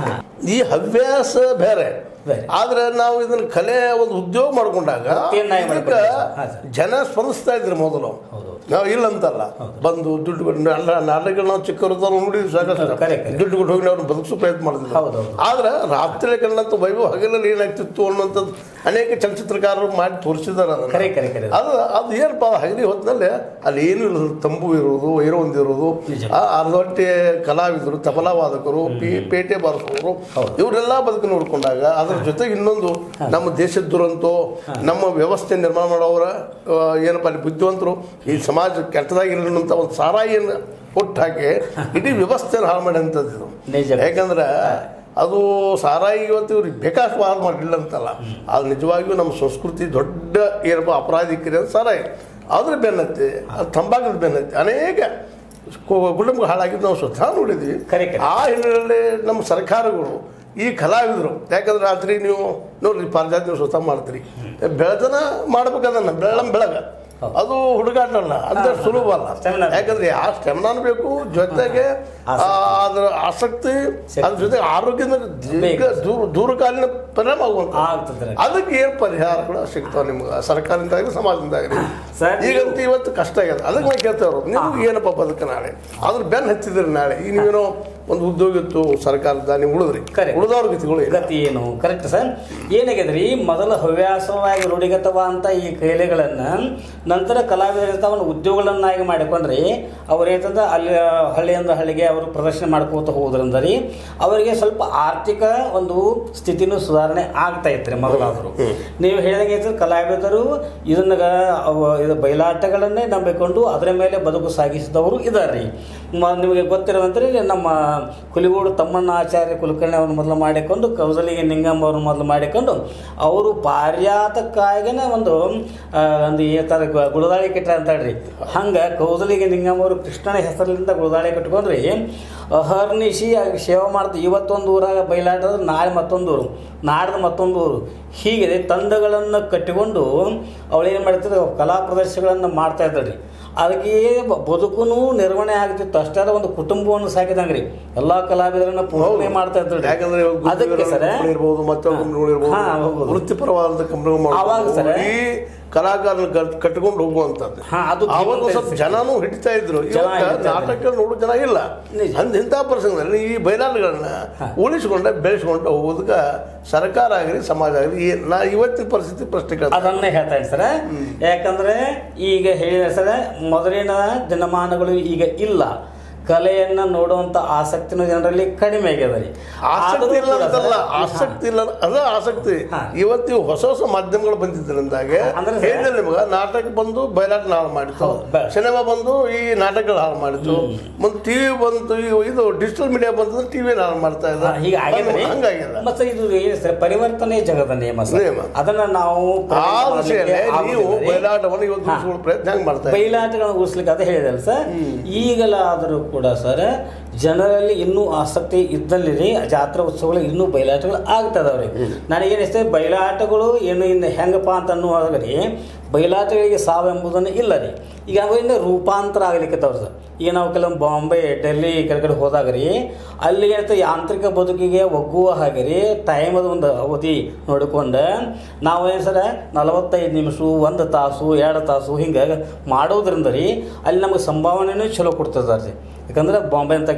ಈ ಹವ್ಯಾಸ ಬೇರೆ ಬೇರೆ. ಆದ್ರೆ ನಾವು ಇದನ್ನ ಕಲೆ ಒಂದು ಉದ್ಯೋಗ ಮಾಡ್ಕೊಂಡಾಗ ವೃತ್ತಿಯನ್ನಾಗಿ ಇದಕ್ಕೆ ಮಾಡ್ಕೊಂಡ್ರೆ ಹಾ, ಸರ್. ಜನ ಸ್ಪಂದಿಸ್ತಾ ಇದ್ರು ಮೊದಲು ಹೌದು. ನಾವು ಇಲ್ಲ ಅಂತಲ್ಲ ಬಂದು ದುಡ್ಡು ಕೊಟ್ಟು ಅಲ್ಲ ನಾಟಕಗಳು ನಾವು ಚಿಕ್ಕವರಿದ್ದಾಗ ನೋಡಿದ್ವಿ ಸಾಕಷ್ಟು ಕರೆ, ಕರೆ. ದುಡ್ಡು ಕೊಟ್ಟು ಹೋಗಿ ಅವ್ರನ್ನ ಬದುಕಿಸೋ ಪ್ರಯತ್ನ ಮಾಡಿದ್ರು ಹೌದು, ಹೌದು. ಆದ್ರೆ ರಾತ್ರಿ ಕಂಡಂತ ವೈಭವ ಹಗಲಲ್ಲಿ ಏನಾಗ್ತಿತ್ತು ಅನ್ನೋಂಥದ್ದು ಅನೇಕ ಚಲನಚಿತ್ರಕಾರರು ಮಾಡಿ ತೋರಿಸಿದಾರೆ ಅದನ್ನ ಕರೆ ಕರೆ ಕರೆ ಅದು ಅದು ಏನಪ್ಪ ಹಗಲಿ ಹೊತ್ತಿನಲ್ಲಿ ಅಲ್ಲಿ ಏನು ಇರೋದು ತಂಬು ಇರೋದು ವೈರ ಹೊಂದಿರೋದು ನಿಜ. ಆ ಅರ್ಧೊಟ್ಟೆ ಕಲಾವಿದರು ತಬಲಾ ವಾದಕರು ಪಿ ಪೇಟೆ ಬಾರಿಸೋರು ಹೌದು. ಇವರೆಲ್ಲ ಬದುಕು ನೋಡ್ಕೊಂಡಾಗ ಅದ್ರ ಜೊತೆಗೆ ಇನ್ನೊಂದು ನಮ್ಮ ದೇಶದ ದುರಂತೋ ನಮ್ಮ ವ್ಯವಸ್ಥೆ ನಿರ್ಮಾಣ ಮಾಡೋರ ಆ, ಏನಪ್ಪ ಅಲ್ಲಿ ಬುದ್ಧಿವಂತರು ಈ ಸಮಾಜ ಕೆಟ್ಟದಾಗಿರೋಂಥ ಒಂದು ಸಾರಾಯಿಯನ್ನು ಹುಟ್ಟು ಹಾಕಿ ಇಡೀ ವ್ಯವಸ್ಥೆನ ಹಾಳು ಮಾಡೋಂಥದ್ದು ಇದು ನಿಜ. ಯಾಕಂದ್ರೆ ಅದು ಸಾರಾಯಿ ಇವತ್ತು ಇವ್ರಿಗೆ ಬೇಕಾಷ್ಟು ವಾದ ಮಾಡಿಲ್ಲ ಅಂತಲ್ಲ ಅದು ನಿಜವಾಗಿಯೂ ನಮ್ಮ ಸಂಸ್ಕೃತಿ ದೊಡ್ಡ ಏನಪ್ಪ ಅಪರಾಧಿಕರಿ ಅಂತ ಸಾರಾಯಿ ಅದ್ರ ಬೆನ್ನತ್ತಿ ಅದು ತಂಬಾಕದ ಬೆನ್ನತ್ತಿ ಅನೇಕ ಕು- ಕುಟುಂಬ ಹಾಳಾಗಿದ್ದು ನಾವು ಸ್ವತಃ ನೋಡಿದ್ವಿ ಕರೆ, ಕರೆ. ಆ ಹಿನ್ನೆಲೆಯಲ್ಲಿ ನಮ್ಮ ಸರ್ಕಾರಗಳು ಈ ಕಲಾವಿದರು ಯಾಕಂದ್ರೆ ರಾತ್ರಿ ನೀವು ನೋಡ್ರಿ ಪಾರಿಜಾತ ನೀವು ಸ್ವತಃ ಮಾಡ್ತೀರಿ ಬೆಳತನ ಮಾಡ್ಬೇಕದನ್ನ ಬೆಳ್ಳಂ ಬೆಳಗ ಅದು ಹುಡುಗಾಟ ಅಲ್ಲ ಅಂದ್ರೆ ಸುಲಭ ಅಲ್ಲ Stamina. ಯಾಕಂದ್ರೆ ಆ ಸ್ಟೆಮ್ನಾನು ಬೇಕು ಜೊತೆಗೆ ಆ, ಅದರ ಆಸಕ್ತಿ ಅದ್ರ ಜೊತೆ ಆರೋಗ್ಯದ ಮೇಲೆ ದೀರ್ಘ ದೂರ ದೂರಕಾಲೀನ ಪರಿಣಾಮ ಆಗುವಂತ ಆಗ್ತದೆ ಅದಕ್ಕೆ ಏನು ಪರಿಹಾರಗಳು ಸಿಗ್ತಾವ ನಿಮ್ಗೆ ಸರ್ಕಾರದಿಂದ ಆಗಲಿ ಸಮಾಜದಿಂದ ಆಗಲಿ ಸರ್, ಈಗಂತೂ ಇವತ್ತು ಕಷ್ಟ ಆಗ್ಯದ ಅದಕ್ಕೆ ನಾವು ಕೇಳ್ತಾ ಇರೋದು ನೀವು ಏನಪ್ಪ ಬದುಕ ನಾಳೆ ಅದ್ರ ಬೆನ್ನ ಹತ್ತಿದ್ರಿ ನಾಳೆ ಈಗ ನೀವೇನೋ ಒಂದು ಉದ್ಯೋಗ ಇತ್ತು ಸರ್ಕಾರದ ನೀವು ಉಳಿದ್ರಿ Correct. ಉಳಿದವ್ರ ಗತಿಗಳು ಏನು? ಗತಿ ಏನು ಕರೆಕ್ಟ್ ಸರ್ ಏನಾಗ್ಯದ್ರಿ ಮೊದಲು ಹವ್ಯಾಸವಾಗಿ ರೂಢಿಗತವಾದಂಥ ಈ ಕೈಲೆಗಳನ್ನು ನಂತರ ಕಲಾವಿದರಿಂದ ಒಂದು ಉದ್ಯೋಗಗಳನ್ನಾಗಿ ಮಾಡಿಕೊಂಡ್ರಿ ಅವ್ರು ಏನಂತಂದ್ರೆ ಅಲ್ಲಿ ಹಳ್ಳಿಯಿಂದ ಹಳ್ಳಿಗೆ ಅವರು ಪ್ರದರ್ಶನ ಮಾಡ್ಕೋತ ಹೋದ್ರಿಂದ ರೀ ಅವರಿಗೆ ಸ್ವಲ್ಪ ಆರ್ಥಿಕ ಒಂದು ಸ್ಥಿತಿನೂ ಸುಧಾರಣೆ ಆಗ್ತಾ ಇತ್ತು ಮೊದಲಾದರು ನೀವು ಹೇಳಿದಂಗೆ ಐತೆ ಕಲಾವಿದರು ಇದನ್ನ ಅವ- ಇದು ಬಯಲಾಟಗಳನ್ನೇ ನಂಬಿಕೊಂಡು ಅದರ ಮೇಲೆ ಬದುಕು ಸಾಗಿಸಿದವರು ಇದ್ದಾರೆ ರೀ ಮ- ನಿಮಗೆ ಗೊತ್ತಿರುವಂತೆ ನಮ್ಮ ಕುಲಿಗೋಡು ತಮ್ಮಣ್ಣ ಆಚಾರ್ಯ ಕುಲಕರ್ಣಿ ಅವ್ರನ್ನ ಮೊದಲು ಮಾಡಿಕೊಂಡು ಕೌಸಲಿಗೆ ನಿಂಗಮ್ಮ ಅವ್ರನ್ನ ಮೊದಲು ಮಾಡಿಕೊಂಡು ಅವರು ಪಾರ್ಯಾತಕ್ಕಾಗಿನೇ ಒಂದು ಆ, ಒಂದು ಈ ಥರ ಗು- ಗುಳದಾಳಿ ಕಟ್ಟ ಅಂತ ಹೇಳ್ರಿ ಹಂಗೆ ಕೌಸಲಿಗೆ ನಿಂಗಮ್ಮ ಅವರು ಕೃಷ್ಣನ ಹೆಸರಿನಿಂದ ಗುಳದಾಳಿ ಕಟ್ಕೊಂಡ್ರಿ ಅಹರ್ನಿಶಿ ಆಗಿ ಸೇವೆ ಮಾಡ್ತೀವಿ ಇವತ್ತೊಂದು ಊರಾಗ ಬಯಲಾಟದ ನಾಳೆ ಮತ್ತೊಂದು ಊರು ನಾಡ್ದು ಮತ್ತೊಂದು ಊರು ಹೀಗೆ ತಂಡಗಳನ್ನು ಕಟ್ಟಿಕೊಂಡು ಅವಳು ಏನು ಮಾಡ್ತಿದ್ರು ಕಲಾ ಪ್ರದರ್ಶನಗಳನ್ನು ಮಾಡ್ತಾ ಇದ್ದಾಳ್ರಿ ಅದಕ್ಕೆ ಬ- ಬದುಕುನು ನಿರ್ವಹಣೆ ಆಗ್ತಿತ್ತು ಅಷ್ಟೇ ಅಲ್ಲ ಒಂದು ಕುಟುಂಬವನ್ನು ಸಾಕಿದಂಗ್ರಿ ಎಲ್ಲಾ ಕಲಾವಿದರನ್ನ ಪೋಷಣೆ ಮಾಡ್ತಾ ಇದ್ರು ಯಾಕಂದ್ರೆ ಇವಾಗ ಅದಕ್ಕೆ ಗುತ್ತಿಗೆದಾರರ ಸರ್ ಕಂಪನಿ ಇರ್ಬೋದು ಮತ್ತೊಂದು ಕಂಪನಿಗಳು ಇರ್ಬೋದು ಹಾ, ಹೌದು. ವೃತ್ತಿಪರವಾದಂಥ ಕಂಪನಿಗಳು ಆವಾಗ ಮಾಡ್ಬೋದು ಸರ್ ಈ ಕಲಾಕಾರನ ಕಟ್- ಕಟ್ಕೊಂಡು ಹೋಗುವಂಥದ್ದು ಹಾ, ಅದು ಆವಾಗ ಧೀಮಂತ ಸ್ವಲ್ಪ ಇರ್ತದೆ. ಜನನೂ ಹಿಡಿತಾ ಇದ್ರು ಜನ ಇವತ್ತು ಹಿಡಿತಾ ಇದ್ರು. ನಾಟಕ ನೋಡೋ ಜನ ಇಲ್ಲ ನಿಜ. ಅಂದ ಇಂಥ ಪ್ರಸಂಗದಲ್ಲಿ ಈ ಬಯಲಾಟಗಳನ್ನ ಉಳಿಸ್ಕೊಂಡೆ ಬೆಳೆಸ್ಕೊಂಡು ಹೋಗೋದಕ್ಕೆ ಸರ್ಕಾರ ಆಗಲಿ ಸಮಾಜ ಆಗಲಿ ಏನ್- ನಾ ಇವತ್ತಿನ ಪರಿಸ್ಥಿತಿ ಪ್ರಶ್ನೆ ಕೇಳ್ತೀನಿ. ಅದನ್ನೇ ಹೇಳ್ತಾ ಇದ್ದೀನಿ ಸರ್ ಯಾಕಂದ್ರೆ ಈಗ ಹೇಳಿದ ಸರ್ ಮೊದಲಿನ ದಿನಮಾನಗಳು ಈಗ ಇಲ್ಲ ಕಲೆಯನ್ನ ನೋಡುವಂತ ಆಸಕ್ತಿನೂ ಜನರಲ್ಲಿ ಕಡಿಮೆ ಆಗ್ಯದ ರೀ ಆಸಕ್ತಿ ಆದರೂ ಇಲ್ಲ ಕೂಡ ಅಂತಲ್ಲ ಸರ್, ಆಸಕ್ತಿ ಇಲ್ಲ ಅದ ಆಸಕ್ತಿ ಹಾ. ಇವತ್ತು ಇವು ಹೊಸ ಹೊಸ ಮಾಧ್ಯಮಗಳು ಬಂದಿದ್ದರಿಂದಾಗೆ ಅಂದ್ರೆ ಸರ್- ಹೇಳಿದ್ರೆ ನಿಮಗೆ ನಾಟಕ ಬಂದು ಬಯಲಾಟ ಹಾಳು ಮಾಡಿತ್ತು ಹೌದು, ಬ- ಸಿನಿಮಾ ಬಂದು ಈ ನಾಟಕಗಳು ಹಾಳು ಮಾಡಿತ್ತು ಮುಂದೆ ಟಿವಿ ಬಂತು ಈ- ಇದು ಡಿಜಿಟಲ್ ಮೀಡಿಯಾ ಬಂತಂದ್ರೆ ಟಿವಿ ಹಾಳು ಮಾಡ್ತಾ ಹಾ, ಹೀಗೆ ಆಗ್ಯದ ರೀ. ಹಂಗಾಗ್ಯದ ಮತ್ತೆ ಇದು ಏನು ಸರ್ ಪರಿವರ್ತನೆ ಜಗದ ನಿಯಮ ಸರ್ ನಿಯಮ. ಅದನ್ನ ನಾವು ಆ ಪರಿವರ್ತನೆ ವಿಷಯಲ್ಲೇ ಮಾಡ್ಲಿಕ್ಕೆ ನೀವು ಆಗುದಿಲ್ಲ ರೀ. ಬಯಲಾಟವನ್ನು ಇವತ್ತು ಉಳಿಸ್ಕೊಳ್ಳೋ ಪ್ರಯತ್ನ ಹೆಂಗ್ ಮಾಡ್ತಾ ಇದ್ದೀರಿ? ಬಯಲಾಟಗಳನ್ನು ಉಳಿಸ್ಲಿಕ್ಕೆ ಅದೇ ಹೇಳಿದಲ್ಲ ಸರ್ ಈಗಲಾದರೂ ಕೂಡ ಸರ್ ಜನರಲ್ಲಿ ಇನ್ನೂ ಆಸಕ್ತಿ ಇದ್ದಲ್ಲಿ ರೀ ಜಾತ್ರಾ ಉತ್ಸವಗಳು ಇನ್ನೂ ಬಯಲಾಟಗಳು ಆಗ್ತದವ್ರಿ ನನಗೇನಿಸ್ತದೆ ಬಯಲಾಟಗಳು ಏನು ಇನ್ನು ಹೆಂಗಪ್ಪ ಅಂತ ಅನ್ನುವಾಗ ರೀ ಬಯಲಾಟಗಳಿಗೆ ಸಾವು ಎಂಬುದನ್ನು ಇಲ್ಲ ರೀ ಈಗ ಅವಿಂದ ರೂಪಾಂತರ ಆಗ್ಲಿಕ್ಕೆ ಸರ್ ಈಗ ನಾವು ಕೆಲವೊಂದು ಬಾಂಬೆ ಡೆಲ್ಲಿ ಈ ಕಡೆ ಕಡೆ ಹೋದಾಗ ರೀ ಅಲ್ಲಿ ಏನಂತ ಯಾಂತ್ರಿಕ ಬದುಕಿಗೆ ಒಗ್ಗುವ ಹಾಗೆ ರೀ ಟೈಮದ ಒಂದು ಅವಧಿ ನೋಡಿಕೊಂಡು ನಾವು ಏನು ಸರ ನಲವತ್ತೈದು ನಿಮಿಷ ಒಂದು ತಾಸು ಎರಡು ತಾಸು ಹಿಂಗೆ ಮಾಡೋದ್ರಿಂದ ರೀ ಅಲ್ಲಿ ನಮಗೆ ಸಂಭಾವನೆನೂ ಚಲೋ ಕೊಡ್ತದೆ ರೀ ಯಾಕಂದ್ರೆ ಬಾಂಬೆ ಅಂತ ಕೆಲವು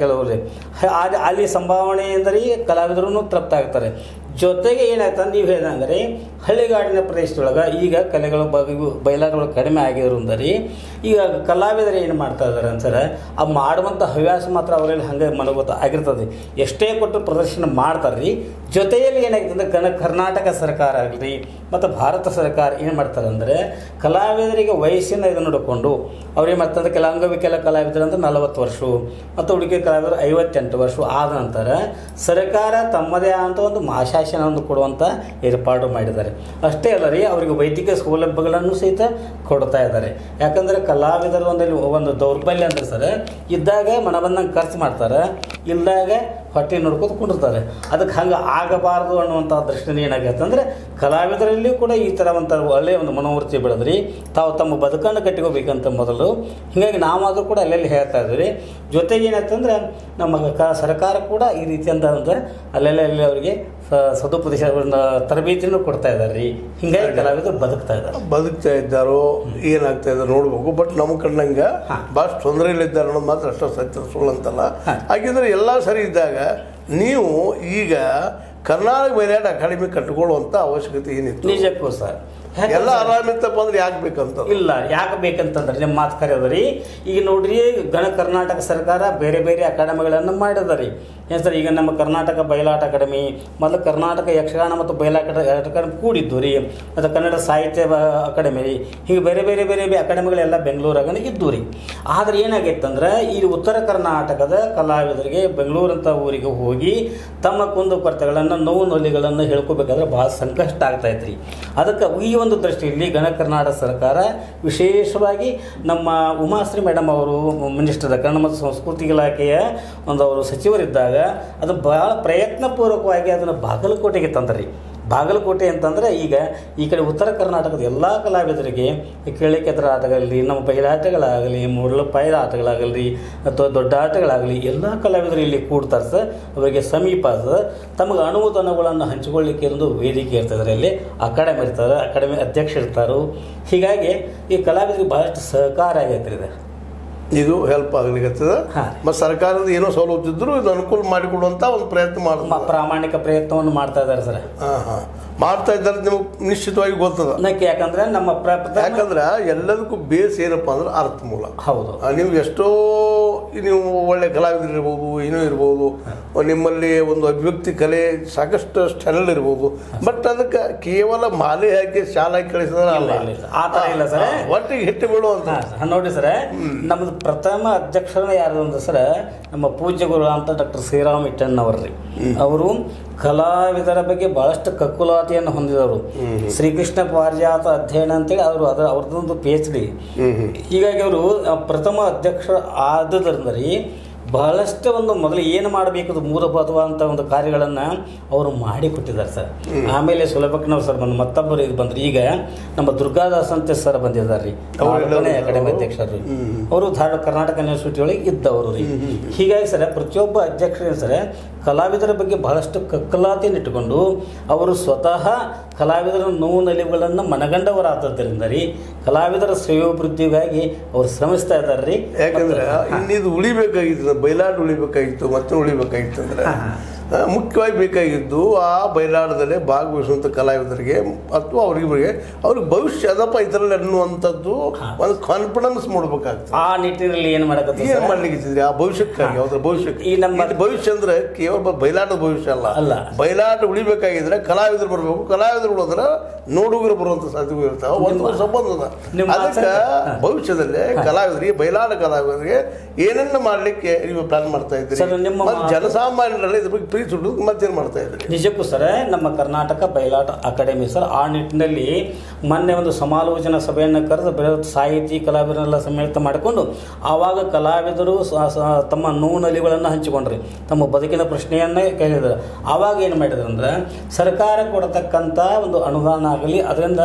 ಕೆಲವರು ಅಲ್ಲಿ ಅಲ್ಲಿ ಸಂಭಾವನೆ ಎಂದರೆ ಕಲಾವಿದರು ತೃಪ್ತ ಆಗ್ತಾರೆ ಜೊತೆಗೆ ಏನಾಯ್ತು ನೀವು ಹೇಳಿದಂಗೆ ಹಳ್ಳಿಗಾಡಿನ ಪ್ರದೇಶದೊಳಗೆ ಈಗ ಕಲೆಗಳು ಬ- ಇವು ಬಯಲಾಟಗಳು ಕಡಿಮೆ ಆಗಿರೋದ್ರಿ ಈಗ ಕಲಾವಿದರು ಏನು ಮಾಡ್ತಾ ಇದ್ದಾರೆ ಅಂತಾರೆ ಆ ಮಾಡುವಂಥ ಹವ್ಯಾಸ ಮಾತ್ರ ಅವರಲ್ಲಿ ಹಂಗೆ ಮನೋಗತ ಆಗಿರ್ತದೆ ಎಷ್ಟೇ ಕೊಟ್ಟು ಪ್ರದರ್ಶನ ಮಾಡ್ತಾರೆ ರೀ ಜೊತೆಯಲ್ಲಿ ಏನಾಗ್ತದೆ ಅಂದ್ರೆ ಕನ ಕರ್ನಾಟಕ ಸರ್ಕಾರ ಆಗಲಿ ಮತ್ತು ಭಾರತ ಸರ್ಕಾರ ಏನು ಮಾಡ್ತಾರೆ ಅಂದರೆ ಕಲಾವಿದರಿಗೆ ವಯಸ್ಸಿನ ಇದು ನೋಡಿಕೊಂಡು ಅವ್ರೇನು ಮಾಡ್ತಾರೆ ಕೆಲ ಅಂಗವಿಕಲ ಕಲಾವಿದರು ಅಂದ್ರೆ ನಲವತ್ತು ವರ್ಷ ಮತ್ತು ಹುಡುಗಿ ಕಲಾವಿದರು ಐವತ್ತೆಂಟು ವರ್ಷ ಆದ ನಂತರ ಸರ್ಕಾರ ತಮ್ಮದೇ ಆದಂಥ ಒಂದು ಮಾಶಾಸನವನ್ನು ಕೊಡುವಂಥ ಏರ್ಪಾಡು ಮಾಡಿದ್ದಾರೆ ಅಷ್ಟೇ ಅಲ್ಲ ರೀ ಅವರಿಗೆ ವೈದ್ಯಕೀಯ ಸೌಲಭ್ಯಗಳನ್ನು ಸಹಿತ ಕೊಡ್ತಾ ಇದ್ದಾರೆ ಯಾಕಂದರೆ ಕಲಾವಿದರು ಒಂದಲ್ಲಿ ಒಂದು ದೌರ್ಬಲ್ಯ ಅಂದ್ರೆ ಸರ್ ಇದ್ದಾಗ ಮನ ಬಂದಂಗೆ ಖರ್ಚು ಮಾಡ್ತಾರೆ ಇಲ್ದಾಗ ಹೊಟ್ಟೆ ನೋಡ್ಕೊತ ಕುಂಡಿರ್ತಾರೆ ಅದಕ್ಕೆ ಹಂಗೆ ಆಗಬಾರ್ದು ಅನ್ನುವಂಥ ದೃಷ್ಟಿನ ಏನಾಗತ್ತೆ ಅಂದರೆ ಕಲಾವಿದರಲ್ಲಿಯೂ ಕೂಡ ಈ ಥರ ಒಂದು ಒಳ್ಳೆಯ ಒಂದು ಮನೋವೃತ್ತಿ ಬೆಳೆದ್ರಿ ತಾವು ತಮ್ಮ ಬದುಕನ್ನು ಕಟ್ಟಿಕೋಬೇಕಂತ ಮೊದಲು ಹೀಗಾಗಿ ನಾವಾದರೂ ಕೂಡ ಅಲ್ಲೆಲ್ಲಿ ಹೇಳ್ತಾ ಇದ್ವಿ ಜೊತೆಗೆ ಏನಾಯ್ತಂದ್ರೆ ನಮ್ಮ ಕ ಸರ್ಕಾರ ಕೂಡ ಈ ರೀತಿಯಂತ ಅಂದ್ರೆ ಅಲ್ಲೆಲ್ಲ ಅಲ್ಲಿ ಅವರಿಗೆ ಸ- ಸದುಪದೇಶ ತರಬೇತಿನೂ ಕೊಡ್ತಾ ಇದ್ದಾರೆ ರೀ ಹಿಂಗಾಗಿ ಕಲಾವಿದರು ಬದುಕ್ತಾ ಇದ್ದಾರೆ ಬದುಕ್ತಾ ಇದ್ದಾರೋ ಏನಾಗ್ತಾ ಇದ್ದಾರೋ ನೋಡ್ಬೇಕು ಬಟ್ ನಮ್ಮ ಕಣ್ಣಂಗೆ ಹಾ. ಭಾಳ ತೊಂದರೆಯಲ್ಲಿದ್ದಾರೆ ಅನ್ನೋದು ಮಾತ್ರ ಅಷ್ಟು ಸತ್ಯ ಸುಳ್ಳು ಅಂತಲ್ಲ ಹಾ. ಹಾಗಿದ್ರೆ ಎಲ್ಲ ಸರಿ ಇದ್ದಾಗ ನೀವು ಈಗ ಕರ್ನಾಟಕ ಬಯಲಾಟ ಅಕಾಡೆಮಿ ಕಟ್ಟಿಕೊಳ್ಳುವಂಥ ಅವಶ್ಯಕತೆ ಏನಿತ್ತು ನಿಜಕ್ಕೂ ಸರ್ ಎಲ್ಲ ಆರಾಮಿತ್ತಪ್ಪ ಅಂದ್ರೆ ಯಾಕೆ ಬೇಕಂತ ಇಲ್ಲ ಯಾಕೆ ಬೇಕಂತಂದ್ರೆ ನಿಮ್ಮ ಮಾತು ಕರೆಯೋದ್ರಿ ಈಗ ನೋಡ್ರಿ ಗಣ ಕರ್ನಾಟಕ ಸರ್ಕಾರ ಬೇರೆ ಬೇರೆ ಅಕಾಡೆಮಿಗಳನ್ನು ಮಾಡಿದರಿ ಏನು ಸರ್ ಈಗ ನಮ್ಮ ಕರ್ನಾಟಕ ಬಯಲಾಟ ಅಕಾಡೆಮಿ ಮೊದಲು ಕರ್ನಾಟಕ ಯಕ್ಷಗಾನ ಮತ್ತು ಬಯಲಾಟ ಅಕಾಡೆಮಿ ಕೂಡಿದ್ದು ರೀ ಮತ್ತು ಕನ್ನಡ ಸಾಹಿತ್ಯ ಬ- ಅಕಾಡೆಮಿ ರೀ ಹೀಗೆ ಬೇರೆ ಬೇರೆ ಬೇರೆ ಬೇರೆ ಅಕಾಡೆಮಿಗಳೆಲ್ಲ ಬೆಂಗಳೂರಾಗ ಇದ್ದು ರೀ ಆದ್ರೆ ಏನಾಗೈತೆ ಅಂದ್ರೆ ಈ ಉತ್ತರ ಕರ್ನಾಟಕದ ಕಲಾವಿದರಿಗೆ ಬೆಂಗಳೂರಂಥ ಊರಿಗೆ ಹೋಗಿ ತಮ್ಮ ಕುಂದು ಕೊರತೆಗಳನ್ನು ನೋವು ನೊಲಿಗಳನ್ನು ಹೇಳ್ಕೋಬೇಕಾದ್ರೆ ಭಾಳ ಸಂಕಷ್ಟ ಆಗ್ತಾ ಇತ್ತು ರೀ ಅದಕ್ಕೆ ಈ ಒಂದು ದೃಷ್ಟಿಯಲ್ಲಿ ಗಣ ಕರ್ನಾಟಕ ಸರ್ಕಾರ ವಿಶೇಷವಾಗಿ ನಮ್ಮ ಉಮಾಶ್ರೀ ಮೇಡಮ್ ಅವರು ಮಿನಿಸ್ಟರ್ ಕನ್ನಡ ಮತ್ತು ಸಂಸ್ಕೃತಿ ಇಲಾಖೆಯ ಒಂದು ಅವರು ಸಚಿವರಿದ್ದಾಗ ಅದು ಭಾಳ ಪ್ರಯತ್ನಪೂರ್ವಕವಾಗಿ ಅದನ್ನು ಬಾಗಲಕೋಟೆಗೆ ತಂದ್ರಿ ಬಾಗಲಕೋಟೆ ಅಂತಂದರೆ ಈಗ ಈ ಕಡೆ ಉತ್ತರ ಕರ್ನಾಟಕದ ಎಲ್ಲ ಕಲಾವಿದರಿಗೆ ಕೇಳಿಕೆತರ ಆಟಗಳಲ್ಲಿ ನಮ್ಮ ಬಯಲಾಟಗಳಾಗಲಿ ಮೂಡಲಪಾಯದ ಆಟಗಳಾಗಲಿ ಅಥವಾ ದೊಡ್ಡ ಆಟಗಳಾಗಲಿ ಎಲ್ಲ ಕಲಾವಿದರು ಇಲ್ಲಿ ಕೂಡ್ತಾರೆ ಸರ್ ಅವರಿಗೆ ಸಮೀಪ ಸರ್ ತಮಗೆ ಅನುಮೋದನೆಗಳನ್ನು ಹಂಚಿಕೊಳ್ಳಿಕ್ಕೆ ಒಂದು ವೇದಿಕೆ ಇರ್ತದೆ ಅಲ್ಲಿ ಅಕಾಡೆಮಿ ಇರ್ತಾರೆ ಅಕಾಡೆಮಿ ಅಧ್ಯಕ್ಷ ಇರ್ತಾರೆ ಹೀಗಾಗಿ ಈ ಕಲಾವಿದರಿಗೆ ಭಾಳಷ್ಟು ಸಹಕಾರ ಆಗೈತೆ ಇದೆ ಇದು ಹೆಲ್ಪ್ ಆಗ್ಲಿಕ್ಕತ್ತದ ಹಾ. ಮತ್ತು ಸರ್ಕಾರದ ಏನೋ ಸವಲತ್ತು ಇದ್ರು ಇದು ಅನುಕೂಲ ಮಾಡಿಕೊಡುವಂಥ ಒಂದು ಪ್ರಯತ್ನ ಮ- ಮಾಡ್ತಾರೆ ಪ್ರಾಮಾಣಿಕ ಪ್ರಯತ್ನವನ್ನು ಮಾಡ್ತಾ ಇದ್ದಾರೆ ಸರ್ ಹಾಂ ಹಾಂ ಮಾಡ್ತಾ ಇದ್ದಾರೆ ನಿಮಗೆ ನಿಶ್ಚಿತವಾಗಿ ಗೊತ್ತದ ಅದಕ್ಕೆ ಯಾಕಂದ್ರೆ ನಮ್ಮ ಪ್ರ ಪ್ರಥಮ- ಯಾಕಂದ್ರೆ ಎಲ್ಲದಕ್ಕೂ ಬೇಸ್ ಏನಪ್ಪ ಅಂದ್ರೆ ಅರ್ಥ ಮೂಲ ಹೌದು ಆ, ನೀವು ಎಷ್ಟೋ ನೀವು ಒಳ್ಳೆ ಕಲಾವಿದರು ಇರ್ಬೋದು ಏನೋ ಇರ್ಬೋದು ನಿಮ್ಮಲ್ಲಿ ಒಂದು ಅಭಿವ್ಯಕ್ತಿ ಕಲೆ ಸಾಕಷ್ಟು ಸ್ಟೈಲ್ ಇರ್ಬೋದು ಬಟ್ ಅದಕ್ಕೆ ಕೇವಲ ಮಾಲೆ ಹಾಕಿ ಶಾಲೆ ಹಾಕಿ ಕಳಿಸಿದ್ರೆ ಇಲ್ಲ, ಅಲ್ಲ ಇಲ್ಲ, ಇಲ್ಲ. ಆ ಥರ ಇಲ್ಲ ಸರ್. ಹಾ, ಒಟ್ಟಿಗೆ ಹಿಟ್ಟು ಬೀಳುವಂತ ಹಾ, ನೋಡಿ ಸರ್ ನಮ್ದು ಪ್ರಥಮ ಅಧ್ಯಕ್ಷರು ಯಾರು ಅಂದ್ರೆ ಸರ್ ನಮ್ಮ ಪೂಜ್ಯ ಗುರು ಅಂತ ಡಾಕ್ಟರ್ ಶ್ರೀರಾಮ್ ಇಟ್ಟಣ್ಣವ್ರಿ ಅವರು ಕಲಾವಿದರ ಬಗ್ಗೆ ಬಹಳಷ್ಟು ಕಕ್ಕುಲಾತಿಯನ್ನು ಹೊಂದಿದವರು ಶ್ರೀಕೃಷ್ಣ ಪಾರಿಜಾತ ಅಧ್ಯಯನ ಅಂತೇಳಿ ಅವರು ಅದರ ಅವ್ರದ್ದೊಂದು ಪಿ ಎಚ್ ಡಿ ಹ್ಮ್ ಹ್ಮ್ ಹೀಗಾಗಿ ಅವರು ಪ್ರಥಮ ಅಧ್ಯಕ್ಷ ಆದದ್ರಿಂದ ರೀ ಬಹಳಷ್ಟು ಒಂದು ಮೊದಲು ಏನು ಮಾಡಬೇಕು ಮೂಲಭೂತವಾದಂಥ ಒಂದು ಕಾರ್ಯಗಳನ್ನು ಅವರು ಮಾಡಿಕೊಟ್ಟಿದ್ದಾರೆ ಸರ್ ಆಮೇಲೆ ಸುಲಭಕ್ಕನವ್ರು ಸರ್ ಬಂದು ಮತ್ತೊಬ್ಬರು ಇದು ಬಂದ್ರು ಈಗ ನಮ್ಮ ದುರ್ಗಾದಾಸ್ ಅಂತ ಸರ್ ಬಂದಿದ್ದಾರೆ ರೀ ಅವ್ರು ನಾಲ್ಕನೇ ಎಲ್ಲರೂ ಅಕಾಡೆಮಿ ಅಧ್ಯಕ್ಷರು ರೀ ಅವರು ಧಾರವಾಡ ಕರ್ನಾಟಕ ಯೂನಿವರ್ಸಿಟಿ ಒಳಗೆ ಇದ್ದವರು ರೀ ಹೀಗಾಗಿ ಸರ್ ಪ್ರತಿಯೊಬ್ಬ ಅಧ್ಯಕ್ಷರು ಸರ್ ಕಲಾವಿದರ ಬಗ್ಗೆ ಬಹಳಷ್ಟು ಕಕ್ಕಲಾತಿಯನ್ನು ಇಟ್ಟುಕೊಂಡು ಅವರು ಸ್ವತಃ ಕಲಾವಿದರ ನೋವು ನಲಿವುಗಳನ್ನು ಮನಗಂಡವರಾದದ್ದರಿಂದ ರೀ ಕಲಾವಿದರ ಶ್ರೇಯೋಭಿವೃದ್ಧಿಗಾಗಿ ಅವರು ಶ್ರಮಿಸ್ತಾ ಇದ್ದಾರೆ ರೀ ಯಾಕಂದ್ರೆ ಇನ್ನಿದು ಉಳಿಬೇಕಾಗಿತ್ತು ಬಯಲಾಟ ಉಳಿಬೇಕಾಗಿತ್ತು ಮತ್ತೆ ಉಳಿಬೇಕಾಗಿತ್ತು ಅಂದ್ರೆ ಆ, ಮುಖ್ಯವಾಗಿ ಬೇಕಾಗಿದ್ದು ಆ ಬಯಲಾಟದಲ್ಲೇ ಭಾಗವಹಿಸುವಂಥ ಕಲಾವಿದರಿಗೆ ಅಥವಾ ಅವ್ರಿಗೆ ಅವ್ರಿಗೆ ಭವಿಷ್ಯ ಅದಪ್ಪ ಇದರಲ್ಲಿ ಅನ್ನುವಂಥದ್ದು ಒಂದು ಕಾನ್ಫಿಡೆನ್ಸ್ ಮೂಡ್ಬೇಕಾಗ್ತದೆ ಆ ನಿಟ್ಟಿನಲ್ಲಿ ಏನು ಮಾಡಕತ್ತಾರೆ ಏನ್ ಮಾಡ್ಲಿಕ್ಕೆ ಇದ್ದಿದ್ರಿ? ಆ ಭವಿಷ್ಯಕ್ಕಾಗಿ ಅವ್ರ ಭವಿಷ್ಯಕ್ಕೆ ಈ ನಮ್ಮ- ಇಲ್ಲಿ ಭವಿಷ್ಯ ಅಂದ್ರೆ ಕೇವಲ ಬ- ಬಯಲಾಟದ ಭವಿಷ್ಯ ಅಲ್ಲ ಅಲ್ಲ. ಬಯಲಾಟ ಉಳಿಬೇಕಾಗಿದ್ರೆ ಕಲಾವಿದರು ಬರಬೇಕು ಕಲಾವಿದರು ಉಳಿದ್ರೆ ನೋಡುಗರು ಬರುವಂತ ಸಾಧ್ಯತೆ ಇರ್ತಾವ ಒಂದು ಸಂಬಂಧ ಅದ. ನಿಮ್ಮ ಅದಕ್ಕೆ ಆಸಕ್ತಿ- ಭವಿಷ್ಯದಲ್ಲಿ ಕಲಾವಿದರಿಗೆ ಬಯಲಾಟ ಕಲಾವಿದರಿಗೆ ಏನನ್ನ ಮಾಡ್ಲಿಕ್ಕೆ ನೀವು ಪ್ಲಾನ್ ಮಾಡ್ತಾ ಇದ್ದೀರಿ ಸರ್, ನಿಮ್ಮ ಮತ್ತೆ ಮಾತು- ಜನಸಾಮಾನ್ಯರಲ್ಲಿ ಇದ್ರ ಬಗ್ಗೆ ಪ್ರೀತಿ ಹುಡುಗ ಮತ್ತೇನ್ ಮಾಡ್ತಾ ಇದ್ರಿ ನಿಜಕ್ಕೂ ಸರ್ ನಮ್ಮ ಕರ್ನಾಟಕ ಬಯಲಾಟ ಅಕಾಡೆಮಿ ಸರ್ ಆ ನಿಟ್ಟಿನಲ್ಲಿ ಮೊನ್ನೆ ಒಂದು ಸಮಾಲೋಚನಾ ಸಭೆಯನ್ನು ಕರೆದು ಬೃಹತ್ ಸಾಹಿತಿ ಕಲಾವಿದರೆಲ್ಲ ಸಮ್ಮಿಳಿತ ಮಾಡಿಕೊಂಡು ಆವಾಗ ಕಲಾವಿದರು ಸ- ಸ- ತಮ್ಮ ನೋವು ನಲಿಗಳನ್ನು ಹಂಚಿಕೊಂಡ್ರಿ ತಮ್ಮ ಬದುಕಿನ ಪ್ರಶ್ನೆಯನ್ನೇ ಕೇಳಿದರು ಆವಾಗ ಏನು ಮಾಡಿದ್ರು ಅಂದ್ರೆ ಸರ್ಕಾರ ಕೊಡತಕ್ಕಂಥ ಒಂದು ಅನುದಾನ ಆಗಲಿ ಅದರಿಂದ